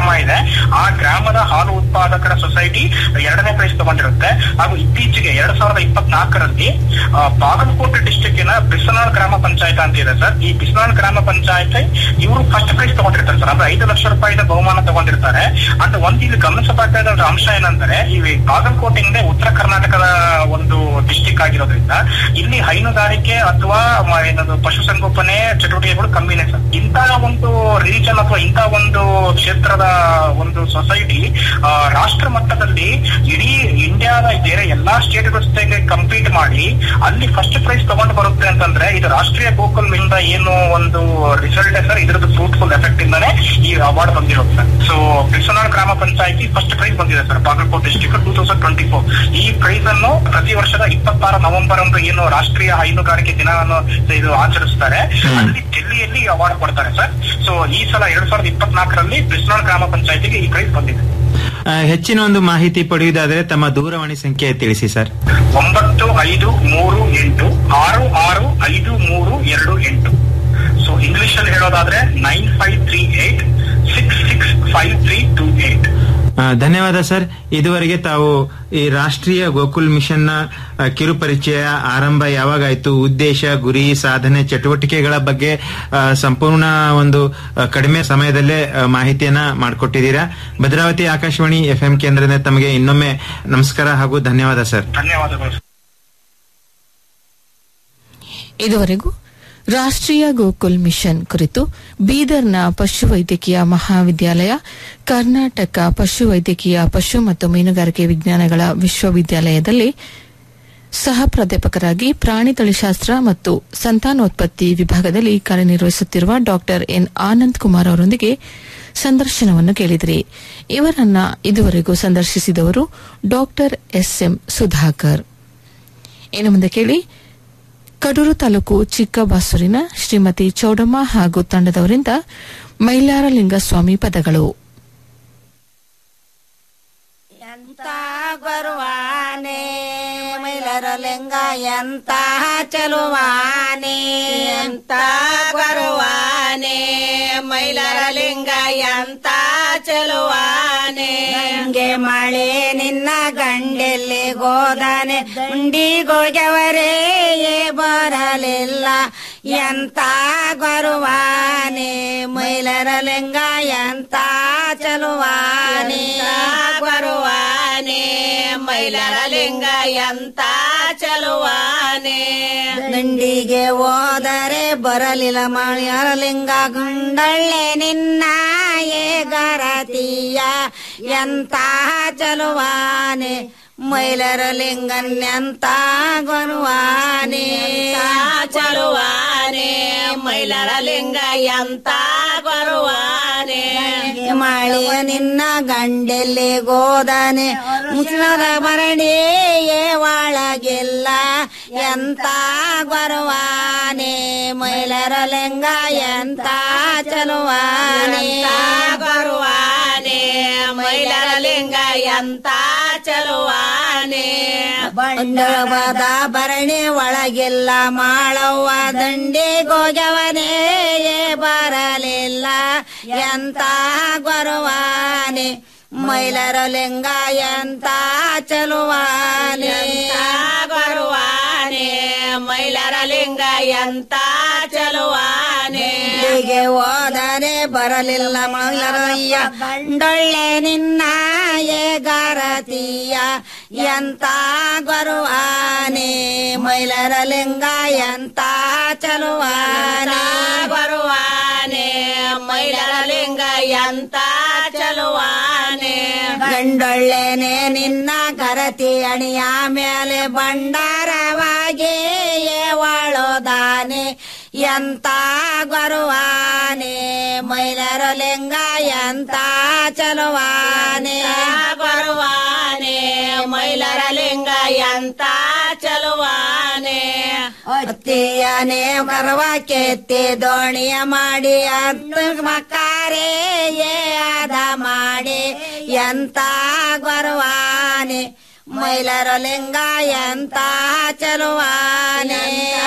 ಇದೆ ಆ ಗ್ರಾಮದ ಹಾಲು ಉತ್ಪಾದಕರ ಸೊಸೈಟಿ ಎರಡನೇ ಪ್ರೈಸ್ ತಗೊಂಡಿರುತ್ತೆ ಹಾಗೂ ಇತ್ತೀಚೆಗೆ ಎರಡ್ ಸಾವಿರದ ಇಪ್ಪತ್ನಾಲ್ಕರಲ್ಲಿ ಆ, ಬಾಗಲಕೋಟೆ ಡಿಸ್ಟಿಕ್ಕಿನ ಬಿಸನಾಳ್ ಗ್ರಾಮ ಪಂಚಾಯತ್ ಅಂತ ಇದೆ ಸರ್ ಈ ಬಿಸನಾಳ್ ಗ್ರಾಮ ಪಂಚಾಯತ್ ಇವರು ಫಸ್ಟ್ ಪ್ರೈಸ್ ತಗೊಂಡಿರ್ತಾರೆ ಸರ್ ಅಂದ್ರೆ ಐದು ಲಕ್ಷ ರೂಪಾಯಿದ ಬಹುಮಾನ ತಗೊಂಡಿರ್ತಾರೆ ಅಂಡ್ ಒಂದು ಇಲ್ಲಿ ಗಮನಿಸಬೇಕಾದ ಒಂದು ಅಂಶ ಏನಂದ್ರೆ ಈ ಬಾಗಲಕೋಟೆ ಹಿಂದೆ ಉತ್ತರ ಕರ್ನಾಟಕದ ಒಂದು ಡಿಸ್ಟಿಕ್ ಆಗಿರೋದ್ರಿಂದ ಇಲ್ಲಿ ಹೈನುಗಾರಿಕೆ ಅಥವಾ ಮ- ಏನದು ಪಶುಸಂಗೋಪನೆ ಚಟುವಟಿಕೆಗಳು ಕಮ್ಮಿನೇ ಸರ್ ಇಂತಹ ಒಂದು ರೀಜನ್ ಅಥವಾ ಇಂತಹ ಒಂದು ಕ್ಷೇತ್ರದ ಒಂದು ಸೊಸೈಟಿ ರಾಷ್ಟ್ರ ಮಟ್ಟದಲ್ಲಿ ಇಡೀ ಇಂಡಿಯಾದ ಬೇರೆ ಎಲ್ಲಾ ಸ್ಟೇಟ್ಗಳ ಜೊತೆಗೆ ಕಂಪೀಟ್ ಮಾಡಿ ಅಲ್ಲಿ ಫಸ್ಟ್ ಪ್ರೈಸ್ ತಗೊಂಡು ಬರುತ್ತೆ ಅಂತಂದ್ರೆ ಇದು ರಾಷ್ಟ್ರೀಯ ಗೋಕುಲ್ ಇಂದ ಏನು ಒಂದು ರಿಸಲ್ಟ್ ಸರ್ ಇದ್ರದ್ದು ಫ್ರೂಟ್ಫುಲ್ ಎಫೆಕ್ಟ್ ಇಂದಾನೆ ಈ ಅವಾರ್ಡ್ ಬಂದಿರೋದು ಸರ್ ಸೊ ಬಿಸನಾಳ್ ಗ್ರಾಮ ಪಂಚಾಯತಿ ಫಸ್ಟ್ ಪ್ರೈಸ್ ಬಂದಿದೆ sir Bagalkote district two thousand twenty four ಈ ಪ್ರೈಸ್ ಅನ್ನು ಪ್ರತಿ ವರ್ಷದ ಇಪ್ಪತ್ತಾರು ನವೆಂಬರ್ ಅಂದು ಏನು ರಾಷ್ಟ್ರೀಯ ಹೈನುಗಾರಿಕೆ ದಿನವನ್ನು ಇದು ಆಚರಿಸ್ತಾರೆ ಅಲ್ಲಿ ಡೆಲ್ಲಿಯಲ್ಲಿ ಅವಾರ್ಡ್ ಕೊಡ್ತಾರೆ ಸರ್ ಸೊ ಈ ಸಲ ಎರಡ್ ಸಾವಿರದ ಇಪ್ಪತ್ನಾಲ್ಕರಲ್ಲಿ ಬಿಸನಾಳ್ ಗ್ರಾಮ ಪಂಚಾಯತಿಗೆ ಈ ಪ್ರೈಸ್ ಬಂದಿದೆ ಆ, ಹೆಚ್ಚಿನ ಒಂದು ಮಾಹಿತಿ ಪಡೆಯುವುದಾದರೆ ತಮ್ಮ ದೂರವಾಣಿ ಸಂಖ್ಯೆ ತಿಳಿಸಿ ಸರ್ ಒಂಬತ್ತು ಐದು ಮೂರು ಎಂಟು ಆರು ಆರು ಐದು ಮೂರು ಎರಡು ಎಂಟು ಸೊ ಇಂಗ್ಲಿಷ್ ಅಲ್ಲಿ ಹೇಳೋದಾದ್ರೆ nine five three eight six six five three two eight ಆ, ಧನ್ಯವಾದ ಸರ್ ಇದುವರೆಗೆ ತಾವು ಈ ರಾಷ್ಟ್ರೀಯ ಗೋಕುಲ್ ಮಿಷನ್ ನ ಆ, ಕಿರು ಪರಿಚಯ ಆರಂಭ ಯಾವಾಗಾಯ್ತು ಉದ್ದೇಶ ಗುರಿ ಸಾಧನೆ ಚಟುವಟಿಕೆಗಳ ಬಗ್ಗೆ ಆ, ಸಂಪೂರ್ಣ ಒಂದು ಆ, ಕಡಿಮೆ ಸಮಯದಲ್ಲೇ ಆ, ಮಾಹಿತಿಯನ್ನ ಮಾಡಿಕೊಟ್ಟಿದ್ದೀರಾ ಭದ್ರಾವತಿ ಆಕಾಶವಾಣಿ ಎಫ್ಎಂ ಕೇಂದ್ರದಿಂದ ತಮಗೆ ಇನ್ನೊಮ್ಮೆ ನಮಸ್ಕಾರ ಹಾಗೂ ಧನ್ಯವಾದ ಸರ್ ಧನ್ಯವಾದಗಳು ಇದುವರೆಗೂ ರಾಷ್ಟ್ರೀಯ ಗೋಕುಲ್ ಮಿಷನ್ ಕುರಿತು ಬೀದರ್ನ ಪಶುವೈದ್ಯಕೀಯ ಮಹಾವಿದ್ಯಾಲಯ ಕರ್ನಾಟಕ ಪಶುವೈದ್ಯಕೀಯ ಪಶು ಮತ್ತು ಮೀನುಗಾರಿಕೆ ವಿಜ್ಞಾನಗಳ ವಿಶ್ವವಿದ್ಯಾಲಯದಲ್ಲಿ ಸಹ ಪ್ರಾಧ್ಯಾಪಕರಾಗಿ ಪ್ರಾಣಿ ತಳಿಶಾಸ್ತ್ರ ಮತ್ತು ಸಂತಾನೋತ್ಪತ್ತಿ ವಿಭಾಗದಲ್ಲಿ ಕಾರ್ಯನಿರ್ವಹಿಸುತ್ತಿರುವ ಡಾಕ್ಟರ್ ಎನ್ ಆನಂದ್ ಕುಮಾರ್ ಅವರೊಂದಿಗೆ ಸಂದರ್ಶನವನ್ನು ಕೇಳಿದಿರಿ ಇವರನ್ನ ಇದುವರೆಗೂ ಸಂದರ್ಶಿಸಿದವರು ಡಾಕ್ಟರ್ ಎಸ್ಎಂ ಸುಧಾಕರ್ ಇನ್ನು ಮುಂದೆ ಕೇಳಿ ಕಡೂರು ತಾಲೂಕು ಚಿಕ್ಕಬಾಸೂರಿನ ಶ್ರೀಮತಿ ಚೌಡಮ್ಮ ಹಾಗೂ ತಂಡದವರಿಂದ ಮೈಲಾರಲಿಂಗಸ್ವಾಮಿ ಪದಗಳು ಎಂತ ಬರುವಾನೆ ಮೈಲರಲಿಂಗ ಎಂತ ಚಲುವಾನೆ ಎಂತ ಬರುವಾನೆ ಮೈಲರಲಿಂಗ ಎಂತ ಚಲುವಾನೆ ಗಂಗೆ ಮಳೆ ನಿನ್ನ ಗಂಡೆಲ್ಲಿ ಗೋದಾನೆ ಗುಂಡಿಗೋಗ್ಯವರೇ ಬರಲಿಲ್ಲ ಎಂತ ಬರುವಾನೆ ಮೈಲರಲಿಂಗ ಎಂತ ಚಲುವಾನೆ ಬರುವಾನೆ ಮೈಲರಲಿಂಗ ಎಂತ ಚಲುವಾನೆ ದಂಡಿಗೆ ಹೋದರೆ ಬರಲಿಲ್ಲ ಮೈಲರಲಿಂಗ ಗುಂಡಳ್ಳೆ ನಿನ್ನ ಏಗರತೀಯ ಎಂತ ಚಲುವಾನೆ ಮೈಲರಲಿಂಗನ್ ಎಂತ ಗೊನುವಾನೆ ಚಲುವಾನೆ ಮೈಲರಲಿಂಗ ಎಂತ ಬರುವಾನೆ ಮಳೆಯ ನಿನ್ನ ಗಂಡೆಲ್ಲಿ ಗೋದಾನೆ ಮುಸ್ಲದ ಭರಣಿಯೇ ಒಳಗಿಲ್ಲ ಎಂತ ಬರುವಾನೆ ಮೈಲರಲಿಂಗ ಎಂತ ಚಲುವಾನೆ ಬರುವಾನೆ ಮೈಲರಲಿಂಗ ಎಂತ ಚಲುವಾನೆ ಬಂಡವದ ಭರಣಿ ಒಳಗಿಲ್ಲ ಮಾಳವ್ವ ದಂಡಿ ಗೋಜವನೇ ಬರಲಿಲ್ಲ ಎಂತ ಬರುವಾನೆ ಮೈಲರಲಿಂಗ ಎಂತ ಚಲುವಾನೆ ಬರುವಾನೆ ಮೈಲರಲಿಂಗ ಎಂತ ಚಲುವಾನೆ ಹೀಗೆ ಹೋದರೆ ಬರಲಿಲ್ಲ ಮೈಲರಯ್ಯ ಬಂಡೊಳ್ಳೆ ನಿನ್ನ ಏಗರತೀಯ ಎಂತ ಬರುವಾನೆ ಮೈಲರಲಿಂಗ ಎಂತ ಚಲುವಾನೆ ಬರುವಾನೆ ಮೈಲರಲಿಂಗ ಎಂತ ಚಲುವಾನೆ ಗಂಡೊಳ್ಳೆನೆ ನಿನ್ನ ಕರತಿ ಅಣಿಯ ಮೇಲೆ ಭಂಡಾರವಾಗಿ ವಾಳೋದಾನೆ ಎಂತ ಬರುವಾನೆ ಮೈಲರಲಿಂಗ ಎಂತ ಚಲುವಾನೆ ಬರುವಾನೆ ಮೈಲರಲಿಂಗ ಎಂತ ಚಲುವಾನೆ ಅತ್ತಿಯನೇ ಬರುವ ಕೆತ್ತಿ ದೋಣಿಯ ಮಾಡಿ ಅರ್ಥ ಮಕಾರೆ ಆದ ಮಾಡಿ ಎಂತ ಬರುವಾನೆ ಮೈಲರಲಿಂಗ ಎಂತ ಚಲುವಾನೆ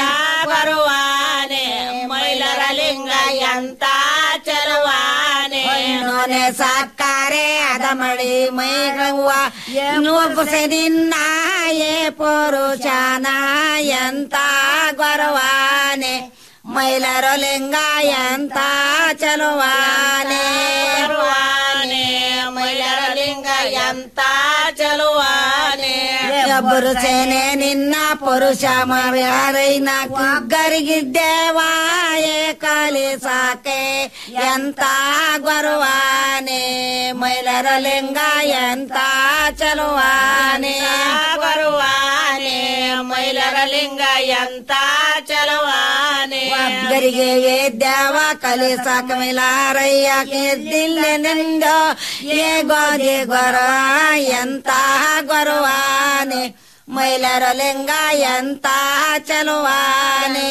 ಬರುವಾನೆ ಮೈಲರಲಿಂಗ ಎಂತ ಚಲುವಾನೆ ನೋನೆ ಸಾಕಾರ ತಾರೆ ಅದ ಮಳಿ ಮೈಗವ್ವ ನುಗ್ಗುಸೆ ನಿನ್ನ ಏ ಪುರುಷನ ಎಂತ ಗೊರವಾನೆ ಮೈಲರೋ ಲಿಂಗ ಎಂತ ಚಲುವಾನೆ ಮೈಲರ ಲಿಂಗ ಎಂತ ಚಲುವಾನೆ ಒಬ್ಬರು ಸೇನೆ ನಿನ್ನ ಪುರುಷ ಮರ್ಯಾದೈನ ಕುಗ್ಗರಿಗಿದ್ದೇವಾ ಏ ಕಲಿಸಾಕೆ ಎಂತ ಗೊರುವಾನೆ ಮೈಲರ ಲಿಂಗ ಎಂತ ಚಲುವಾನೆ ಬರುವಾನೆ ಮೈಲರ ಲಿಂಗ ಎಂತ ಚಲುವಾನೆ ಒಬ್ಬರಿಗೆ ವೇದ್ಯಾವ ಕಲಿಸಾಕ ಮೈಲಾರಯ್ಯ ಕೆದ್ದಿಲ್ಲ ನಿಂದೋ ಏ ಗೋಧಿ ಗೊರ ಎಂತ ಗೊರುವಾನೆ ಮೈಲರ ಲಿಂಗ ಎಂತ ಚಲುವಾನೆ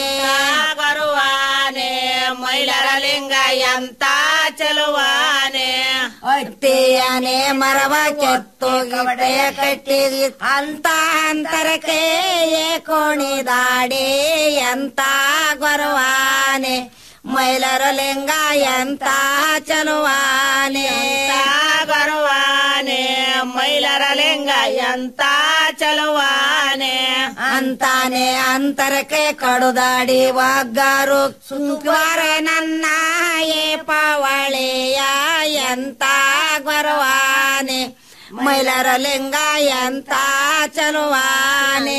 ಬರುವಾನೆ ಮೈಲರ ಲಿಂಗ ಎಂತ ಚಲುವಾನೆ ಒಟ್ಟಿಯಾನೆ ಮರವ ಕೆತ್ತು ಗಿಡ ಕಟ್ಟಿ ಅಂತ ಅಂತರಕ್ಕೆ ಏ ಕೋಣಿದಾಡಿ ಎಂತ ಗೊರವಾನೆ ಮೈಲರ ಲಿಂಗ ಎಂತ ಚಲುವಾನೆ ಗೊರವಾನೆ ಮೈಲರ ಲಿಂಗ ಎಂತ ಚಲುವಾನೆ ಅಂತಾನೆ ಅಂತರಕ್ಕೆ ಕಡುದಾಡಿ ವಾಗ್ಗಾರು ಸುಂಕ್ವಾರ ನನ್ನ ಏ ಪವಳೆಯ ಎಂತ ಗೊರವಾನೆ ಮೈಲರ ಲಿಂಗ ಎಂತ ಚಲುವಾನೆ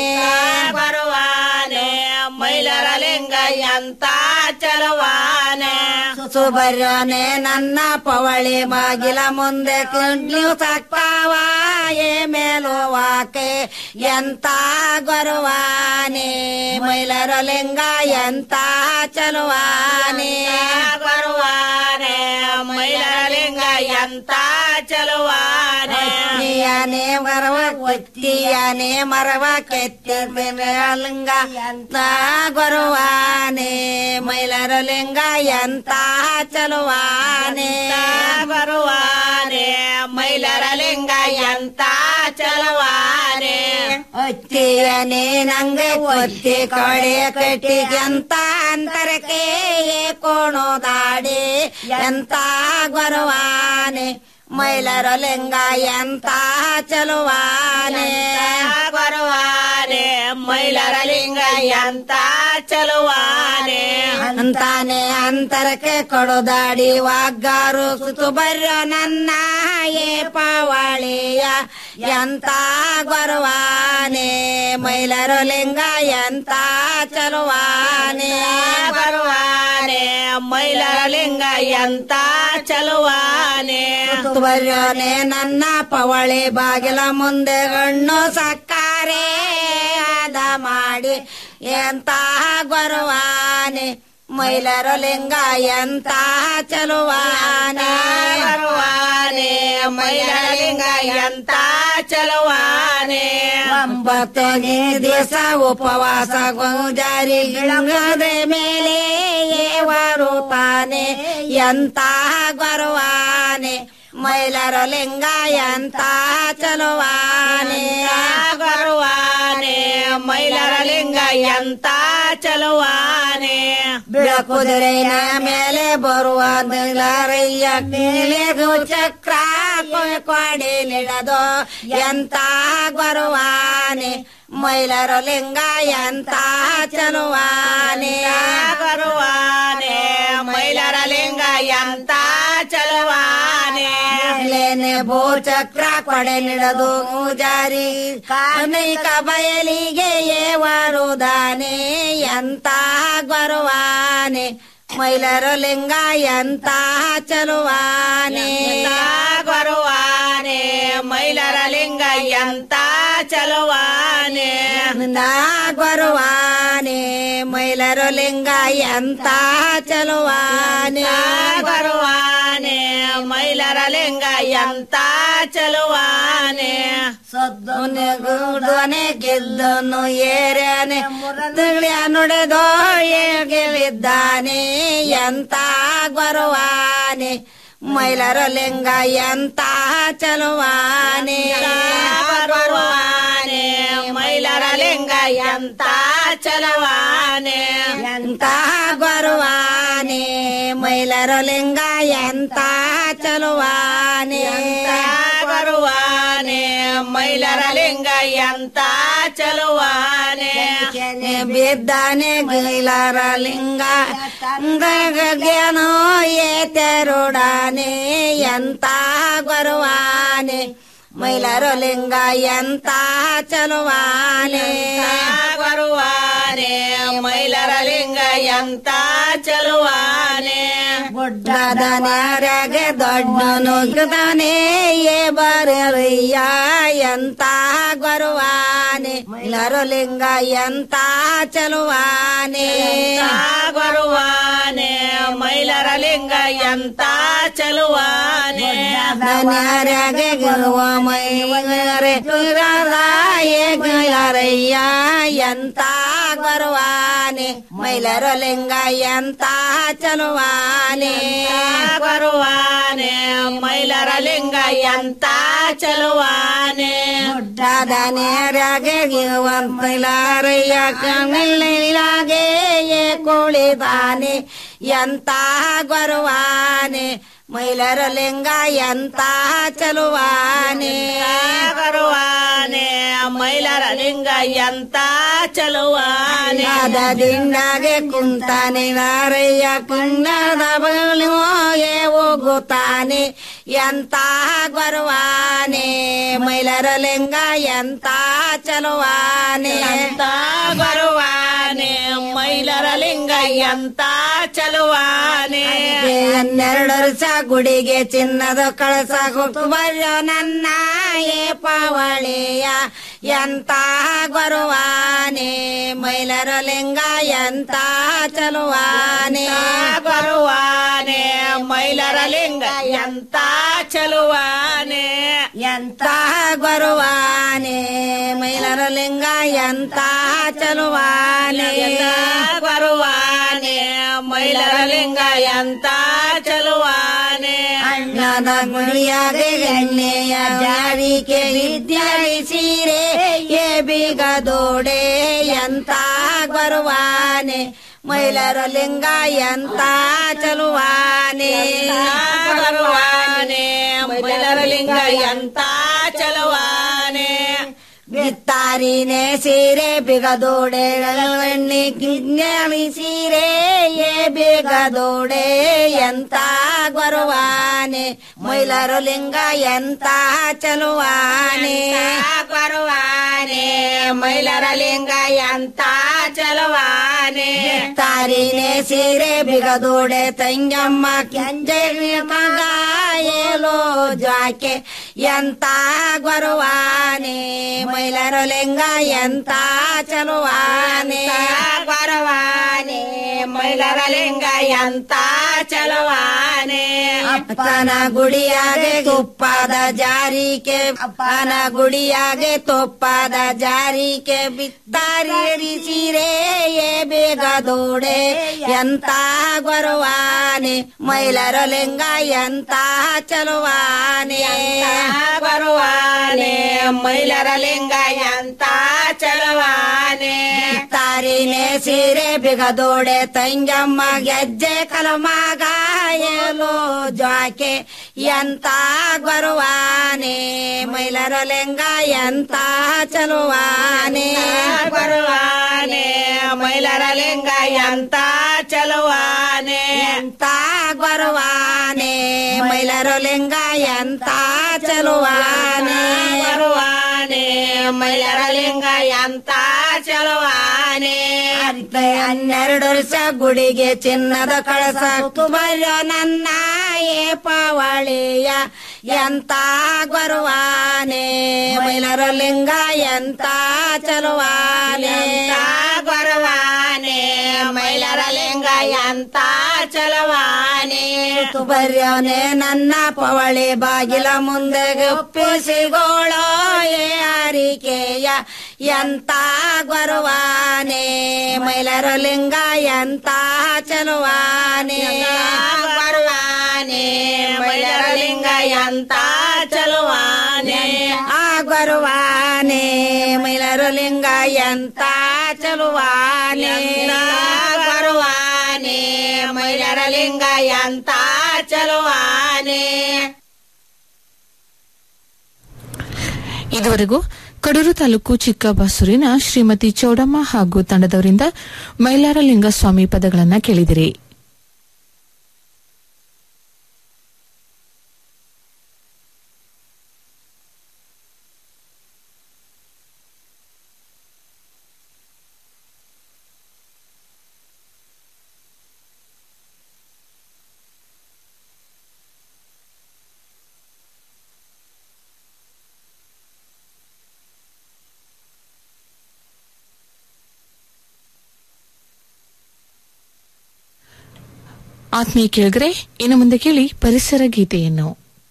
ಬರುವಾನೆ ಮೈಲರ ಲಿಂಗ ಎಂತ ಚಲುವಾನೆ ಸುಬರ್ಯನೆ ನನ್ನ ಪವಳಿ ಬಾಗಿಲ ಮುಂದೆ ಕಿಂಡ್ಲು ಸಕ್ತಾವ ಏ ಮೇಲುವಾಕೆ ಎಂತ ಗೊರುವಾನೆ ಮೈಲರ ಲಿಂಗ ಎಂತ ಚಲುವಾನೆ ಗೊರುವಾನೆ ಮೈಲರ ಲಿಂಗ ಎಂತ ಚಲುವಾನೆ ನೀಯಾನೆ ಮರವ ಒತ್ತಿಯಾನೆ ಮರವ ಕೆತ್ತಿ ಲಿಂಗ ಎಂತ ಗೊರುವಾನೆ ಮೈಲರ ಲಿಂಗ ಎಂತ ಚಲುವಾನೆ ಬರುವಾನೆ ಮೈಲರ ಲಿಂಗ ಎಂತ ಚಲುವಾನೆ ಒತ್ತಿಯನೆ ನಂಗೆ ಒತ್ತಿ ಕಡೆ ಕಟ್ಟಿ ಎಂತ ಅಂತರಕ್ಕೆ ಕೋಣೋ ದಾಡಿ ಎಂತ ಗೊರುವಾನೆ ಮೈಲರ ಲಿಂಗ ಎಂತ ಚಲುವಾನೆ ಗೊರುವಾನೆ ಮೈಲರ ಲಿಂಗ ಎಂತ ಚಲುವಾನೆ ಅಂತಾನೆ ಅಂತರಕ್ಕೆ ಕೊಡುದಾಡಿ ವಾಗ್ಗಾರು ಸುತು ಬರ್ರ ನನ್ನ ಏ ಪವಳಿಯ ಎಂತ ಗೊರುವಾನೆ ಮೈಲರ ಲಿಂಗ ಎಂತ ಚಲುವಾನೆ ಬರುವಾನೆ ಮೈಲರ ಲಿಂಗ ಎಂತ ಚಲುವಾನೆ ಬರ್ಯೋನೆ ನನ್ನ ಪವಳಿ ಬಾಗಿಲ ಮುಂದೆ ಗಣ್ಣು ಸಕ್ಕಾರೆ ಅದ ಮಾಡಿ ಎಂತ ಗೊರುವಾನೆ ಮೈಲರ ಲಿಂಗ ಎಂತ ಚಲುವಾನೆ ಬರುವಾನೆ ಮೈಲರ ಲಿಂಗ ಎಂತ ಚಲುವಾನೆ ಒಂಬತ್ತನೇ ದಿವಸ ಉಪವಾಸ ಗೋಜಾರಿ ಗಿಡದ ಮೇಲೆ ಏವರುತ್ತಾನೆ ಎಂತ ಗೊರುವಾನೆ ಮೈಲರ ಲಿಂಗ ಎಂತ ಚಲುವಾನೆ ಗೊರುವಾನೆ ಮೈಲರ ಲಿಂಗ ಎಂತ ಚಲುವಾನೆ ಬಿಳಕುದಿರೆಯ ಮೇಲೆ ಬರುವ ದಿಲರಯ್ಯ ಮೇಲೆ ಚಕ್ರ ಕೊಡಿ ನಿಡದು ಎಂತ ಗೊರುವಾನೆ ಮೈಲರ ಲಿಂಗ ಎಂತ ಚಲುವಾನೆ ಬರುವಾನೆ ಮೈಲರ ಲಿಂಗ ಎಂತ ಚಲುವಾನೆ ಲೇನೆ ಭೂಚಕ್ರ ಕೊಡೆ ನಿಡದು ಮೂಜಾರಿ ಕಾನೈಕ ಬಯಲಿಗೆ ಏವರುದಾನೆ ಎಂತ ಗೊರುವಾನೆ ಮೈಲರ ಲಿಂಗ ಎಂತ ಚಲುವಾನೆ ಗೊರುವಾನೆ ಮೈಲರ ಲಿಂಗ ಎಂತ ಚಲುವಾನೆ ಗೊರುವಾನೆ ಮೈಲರ ಲಿಂಗ ಎಂತ ಚಲುವಾನೆ ಗೊರುವಾನೆ ಮೈಲರ ಲಿಂಗ ಎಂತ ಚಲುವಾನೆ ಸದ್ದನೆ ಗುಡನೆ ಗೆದ್ದನು ಏರ್ಯಾನೆ ಮುರದಳ್ಯ ನುಡಿದೋ ಗೆಲಿದ್ದಾನೆ ಎಂತ ಗೊರುವಾನೆ ಮೈಲರ ಲಿಂಗ ಎಂತ ಚಲುವಾನೆ ಬರುವಾನೆ ಮೈಲರ ಲಿಂಗ ಎಂತ ಚಲುವಾನೆ ಎಂತ ಗೊರುವಾನೆ ಮೈ ಮೈಲರು ಲಿಂಗ ಎಂತ ಚಲುವಾನೆ ಬರುವಾನೆ ಮೈಲರ ಲಿಂಗ ಎಂತ ಚಲುವಾನೆ ಬಿದ್ದಾನೆ ಗೈಲರ ಲಿಂಗ ಗಗನು ಏತೆರುಡಾನೆ ಎಂತ ಬರುವಾನೆ ಮೈಲರು ಲಿಂಗ ಎಂತ ಚಲುವಾನೆ ಬರುವಾನೆ ಮೈಲರ ಲಿಂಗ ಎಂತ ಚಲುವಾನೆ ಗುಡ್ಡದ ನ್ಯಾರ್ಯಾಗೆ ದೊಡ್ಡನು ಗದಾನೆ ಏ ಬರಯ್ಯ ಎಂತ ಬರುವಾನೆ ಮೈಲರು ಲಿಂಗ ಎಂತ ಚಲುವಾನೆ ಬರುವಾನೆ ಮೈಲರ ಲಿಂಗ ಎಂತ ಚಲುವಾನೆ ನ್ಯಾರ್ಯಾಗೆ ಗಿರುವ ಮೈವರೆ ಯಾರಯ್ಯ ಎಂತ ಬರುವಾನೆ ಮೈಲರ ಲಿಂಗ ಎಂತ ಚಲುವಾನೆ ಬರುವಾನೆ ಮೈಲರ ಲಿಂಗ ಎಂತ ಚಲುವಾನೆ ಗುಡ್ಡದ ನೇರಾಗೆ ಮೈಲಾರಯ್ಯ ಕಣ್ಣಿಲಾಗೆ ಕುಳಿದಾನೆ ಎಂತ ಬರುವಾನೆ ಮೈಲರ ಲಿಂಗ ಎಂತ ಚಲುವಾನೆ ಬರುವಾನೆ ಮೈಲರ ಲಿಂಗ ಎಂತ ಚಲುವಾನೆ ಅದ ದಿಂಡಾಗೆ ಕುಂತಾನೆ ನಾರಯ್ಯ ಕುಂಡದ ಬಳಿಗೆ ಹೋಗುತ್ತಾನೆ ಎಂತ ಬರುವಾನೆ ಮೈಲರ ಲಿಂಗ ಎಂತ ಚಲುವಾನೆ ಎಂತ ಬರುವಾನೆ ಮೈಲರ ಲಿಂಗ ಎಂತ ಚಲುವಾನೆ ಹನ್ನೆರಡು ವರ್ಷ ಗುಡಿಗೆ ಚಿನ್ನದ ಕಳಸ ಬರೋ ನನ್ನ ಏ ಪಾವಳಿಯ ಎಂತ ಬರುವಾನೆ ಮೈಲರ ಲಿಂಗ ಎಂತ ಚಲುವಾನೆ ಬರುವಾನೆ ಮೈಲರ ಲಿಂಗ ಎಂತ ಚಲುವಾನೆ ಎಂತ ಬರುವಾನೆ ಮೈಲರ ಲಿಂಗ ಎಂತ ಚಲುವಾನೆ ಬರುವಾನೆ ಮೈಲರ ಲಿಂಗ ಎಂತ ಚಲುವಾನೆ ಅಣ್ಣದ ಗುಳಿಯಾಗೆ ಎಣ್ಣೆಯ ಜಾರಿಕೆ ವಿದ್ಯಾರಿ ಸೀರೆ ಏ ಬೀಗ ದೋಡೆ ಎಂತ ಬರುವಾನೆ ಮೈಲರ ಲಿಂಗ ಎಂತ ಚಲುವಾನೆ ಬರುವಾನೆ ಮೈಲರ ಲಿಂಗ ಎಂತ ಚಲುವಾನೆ ಬಿತ್ತಾರಿನೇ ಸೀರೆ ಬಿಗದೋಡೆ ಎಣ್ಣೆ ಗಿಣ್ಣಿ ಸೀರೆ ಏ ಬಿಗದೋಡೆ ಎಂತ ಬರುವಾನೆ ಮೈಲರು ಲಿಂಗ ಎಂತ ಚಲುವಾನೆ ಬರುವಾನೆ ಮೈಲರ ಲಿಂಗ ಎಂತ ಚಲುವಾನೆ ತಾರಿನೇ ಸೀರೆ ಬಿಗದೋಡೆ ತಂಗಮ್ಮ ಕೆಂಜೆ ಮಗ ಏಲೋ ಜಾಕೆ ಎಂತ ಬರುವಾನೆ ಮೈಲರ ಲಿಂಗ ಎಂತ ಚಲುವಾನೆ ಬರುವಾನೆ ಮೈಲರ ಲಿಂಗ ಎಂತ ಚಲುವಾನೆ ಅಪ್ಪನ ಗುಡಿಯಾಗೆ ತುಪ್ಪದ ಜಾರಿಕೆ ಅಪ್ಪನ ಗುಡಿಯಾಗೆ ತುಪ್ಪದ ಜಾರಿಕೆ ಬಿತ್ತಾರಿ ಸೀರೆ ಏ ಬೇಗ ದೋಡೆ ಎಂತ ಬರುವಾನೆ ಮೈಲರ ಲಿಂಗ ಎಂತ ಚಲುವಾನೆ ಬರುವಾನೆ ಮೈಲರ ಲಿಂಗ ಎಂತ ಚಲುವಾನೆ ತಾರಿನೇ ಸೀರೆ ಬಿಗದೋಡೆ ತಂಗಮ್ಮ ಗೆಜ್ಜೆ ಕಲಮಾಗ ಏಲೋ ಜಾಕೆ ಎಂತ ಬರುವಾನೆ ಮೈಲರ ಲಿಂಗ ಎಂತ ಚಲುವಾನೆ ಬರುವಾನೆ ಮೈಲರ ಲಿಂಗ ಎಂತ ಚಲುವಾನೆ ಎಂತ ಬರುವಾನೆ ಮೈಲರ ಲಿಂಗ ಎಂತ ಚಲುವಾನೆ ಬರುವಾನೆ ಮೈಲರ ಲಿಂಗ ಎಂತ ಚಲುವಾನೆ ಹನ್ನೆರಡು ವರ್ಷ ಗುಡಿಗೆ ಚಿನ್ನದ ಕಳಸ ಬರೋ ನನ್ನ ಏ ಪಾವಳಿಯ ಎಂತ ಬರುವಾನೆ ಮೈಲರ ಲಿಂಗ ಎಂತ ಚಲುವಾನೆ ಬರುವಾನೆ ಮೈಲರ ಲಿಂಗ ಎಂತ ಚಲುವಾನೆ ಬರ್ಯೋನೆ ನನ್ನ ಪವಳಿ ಬಾಗಿಲ ಮುಂದೆ ಒಪ್ಪಿಸಿಗೋಳೋ ಏ ಅರಿಕೆಯ ಎಂತ ಬರುವಾನೆ ಮೈಲರ ಲಿಂಗ ಎಂತ ಚಲುವಾನೆ ಬರುವಾನೆ ಮೈಲರ ಲಿಂಗ ಎಂತ ಚಲುವಾನೆ ಆ ಬರುವಾನೆ ಮೈಲರ ಲಿಂಗ ಎಂತ ಚಲುವಾನೆ ಬರುವಾನೆ ಮೈಲರ ಲಿಂಗ ಲಿಂಗ ಎಂತ ಚಲುವಾನೆ ಇದುವರೆಗೂ ಕಡೂರು ತಾಲೂಕು ಚಿಕ್ಕಬಾಸೂರಿನ ಶ್ರೀಮತಿ ಚೌಡಮ್ಮ ಹಾಗೂ ತಂಡದವರಿಂದ ಮೈಲಾರಲಿಂಗ ಸ್ವಾಮಿ ಪದಗಳನ್ನು ಕೇಳಿದಿರಿ ಆತ್ಮೀಯ ಕೇಳಿದ್ರೆ ಇನ್ನು ಮುಂದೆ ಕೇಳಿ ಪರಿಸರ ಗೀತೆಯನ್ನು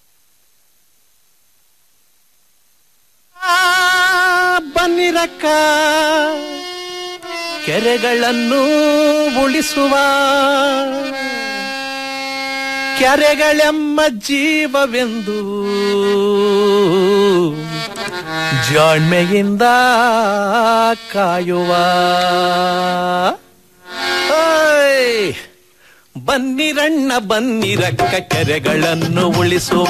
ಬನ್ನಿರಕ್ಕ ಕೆರೆಗಳನ್ನು ಉಳಿಸುವ ಕೆರೆಗಳೆಮ್ಮ ಜೀವವೆಂದು ಜಾಣ್ಮೆಯಿಂದ ಕಾಯುವ ಓಯ್! ಬನ್ನಿರಣ್ಣ ಬನ್ನಿರಕ್ಕ ಕೆರೆಗಳನ್ನು ಉಳಿಸುವ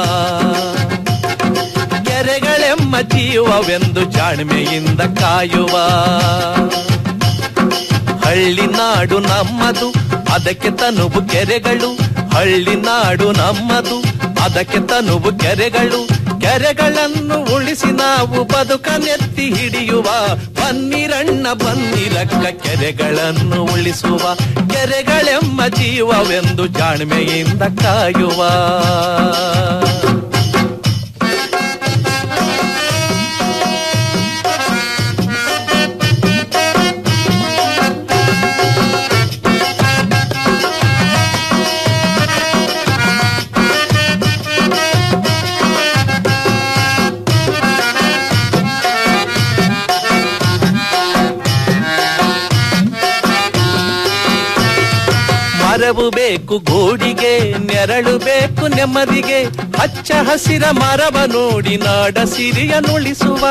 ಕೆರೆಗಳೆಮ್ಮ ಜೀವವೆಂದು ಜಾಣ್ಮೆಯಿಂದ ಕಾಯುವ ಹಳ್ಳಿ ನಾಡು ನಮ್ಮದು ಅದಕ್ಕೆ ತನುವು ಕೆರೆಗಳು ಹಳ್ಳಿ ನಾಡು ನಮ್ಮದು ಅದಕ್ಕೆ ತನುವು ಕೆರೆಗಳು ಕೆರೆಗಳನ್ನು ಉಳಿಸಿ ನಾವು ಬದುಕನೆತ್ತಿ ಹಿಡಿಯುವ ಬನ್ನಿರಣ್ಣ ಬನ್ನಿರಕ್ಕ ಕೆರೆಗಳನ್ನು ಉಳಿಸುವ ಕೆರೆಗಳೆಮ್ಮ ಜೀವವೆಂದು ಜಾಣ್ಮೆಯಿಂದ ಕಾಯುವ ಮರವು ಬೇಕು ಗೂಡಿಗೆ ನೆರಳು ಬೇಕು ನೆಮ್ಮದಿಗೆ ಹಚ್ಚ ಹಸಿರ ಮರವ ನೋಡಿ ನಾಡ ಸಿರಿಯ ನುಳಿಸುವ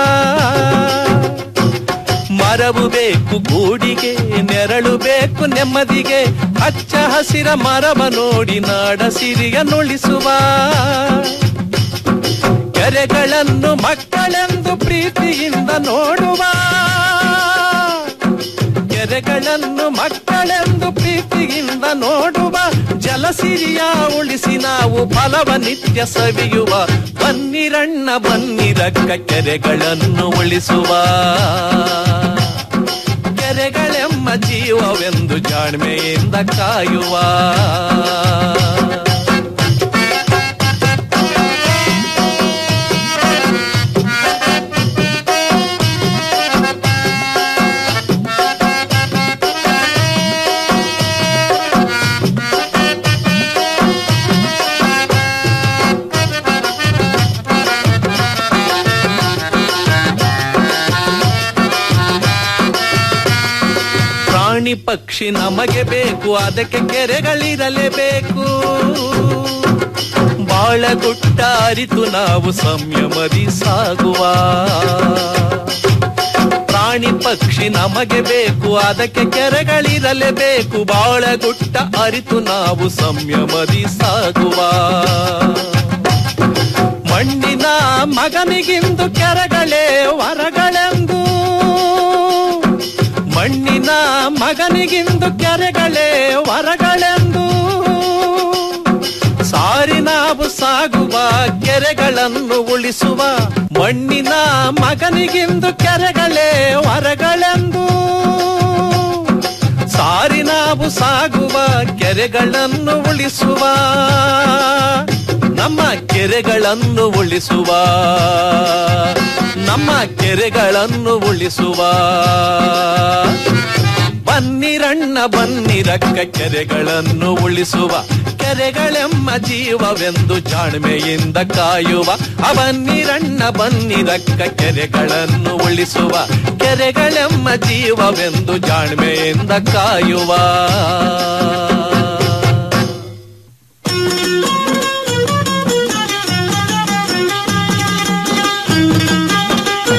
ಮರವು ಬೇಕು ಗೂಡಿಗೆ ನೆರಳು ಬೇಕು ನೆಮ್ಮದಿಗೆ ಹಚ್ಚ ಹಸಿರ ಮರವ ನೋಡಿ ನಾಡ ಸಿರಿಯ ನುಳಿಸುವ ಕೆರೆಗಳನ್ನು ಮಕ್ಕಳೆಂದು ಪ್ರೀತಿಯಿಂದ ನೋಡುವ ಕೆರೆಗಳನ್ನು ಮಕ್ಕಳೆಂದು ಪ್ರೀತಿಯಿಂದ ನೋಡುವ ಜಲಸಿರಿಯ ಉಳಿಸಿ ನಾವು ಫಲವ ನಿತ್ಯ ಸವಿಯುವ ಬನ್ನಿರಣ್ಣ ಬನ್ನಿರಕ್ಕ ಕೆರೆಗಳನ್ನು ಉಳಿಸುವ ಕೆರೆಗಳೆಮ್ಮ ಜೀವವೆಂದು ಜಾಣ್ಮೆಯಿಂದ ಕಾಯುವ ಪ್ರಾಣಿ ಪಕ್ಷಿ ನಮಗೆ ಬೇಕು ಅದಕ್ಕೆ ಕೆರೆಗಳಿರಲೇಬೇಕು ಬಾಳಗುಟ್ಟ ಅರಿತು ನಾವು ಸಂಯಮದಿ ಸಾಗುವ ಪ್ರಾಣಿ ಪಕ್ಷಿ ನಮಗೆ ಬೇಕು ಅದಕ್ಕೆ ಕೆರೆಗಳಿರಲೇಬೇಕು ಬಾಳಗುಟ್ಟ ಅರಿತು ನಾವು ಸಂಯಮದಿ ಸಾಗುವ ಮಣ್ಣಿನ ಮಗನಿಗಿಂದು ಕೆರೆಗಳೇ ವರಗಳೆಂದು ಮಣ್ಣಿನ ಮಗನಿಗಿಂದು ಕೆರೆಗಳೇ ವರಗಳೆಂದು ಸಾರಿ ನಾವು ಸಾಗುವ ಕೆರೆಗಳನ್ನು ಉಳಿಸುವ ಮಣ್ಣಿನ ಮಗನಿಗಿಂದು ಕೆರೆಗಳೇ ವರಗಳೆಂದು ಸಾರಿ ನಾವು ಸಾಗುವ ಕೆರೆಗಳನ್ನು ಉಳಿಸುವ ನಮ್ಮ ಕೆರೆಗಳನ್ನು ಉಳಿಸುವ ನಮ್ಮ ಕೆರೆಗಳನ್ನು ಉಳಿಸುವ ಬನ್ನಿರಣ್ಣ ಬನ್ನಿರಕ್ಕ ಕೆರೆಗಳನ್ನು ಉಳಿಸುವ ಕೆರೆಗಳೆಮ್ಮ ಜೀವವೆಂದು ಜಾಣ್ಮೆಯಿಂದ ಕಾಯುವ ಅವನ್ನಿರಣ್ಣ ಬನ್ನಿರಕ್ಕ ಕೆರೆಗಳನ್ನು ಉಳಿಸುವ ಕೆರೆಗಳೆಮ್ಮ ಜೀವವೆಂದು ಜಾಣ್ಮೆಯಿಂದ ಕಾಯುವ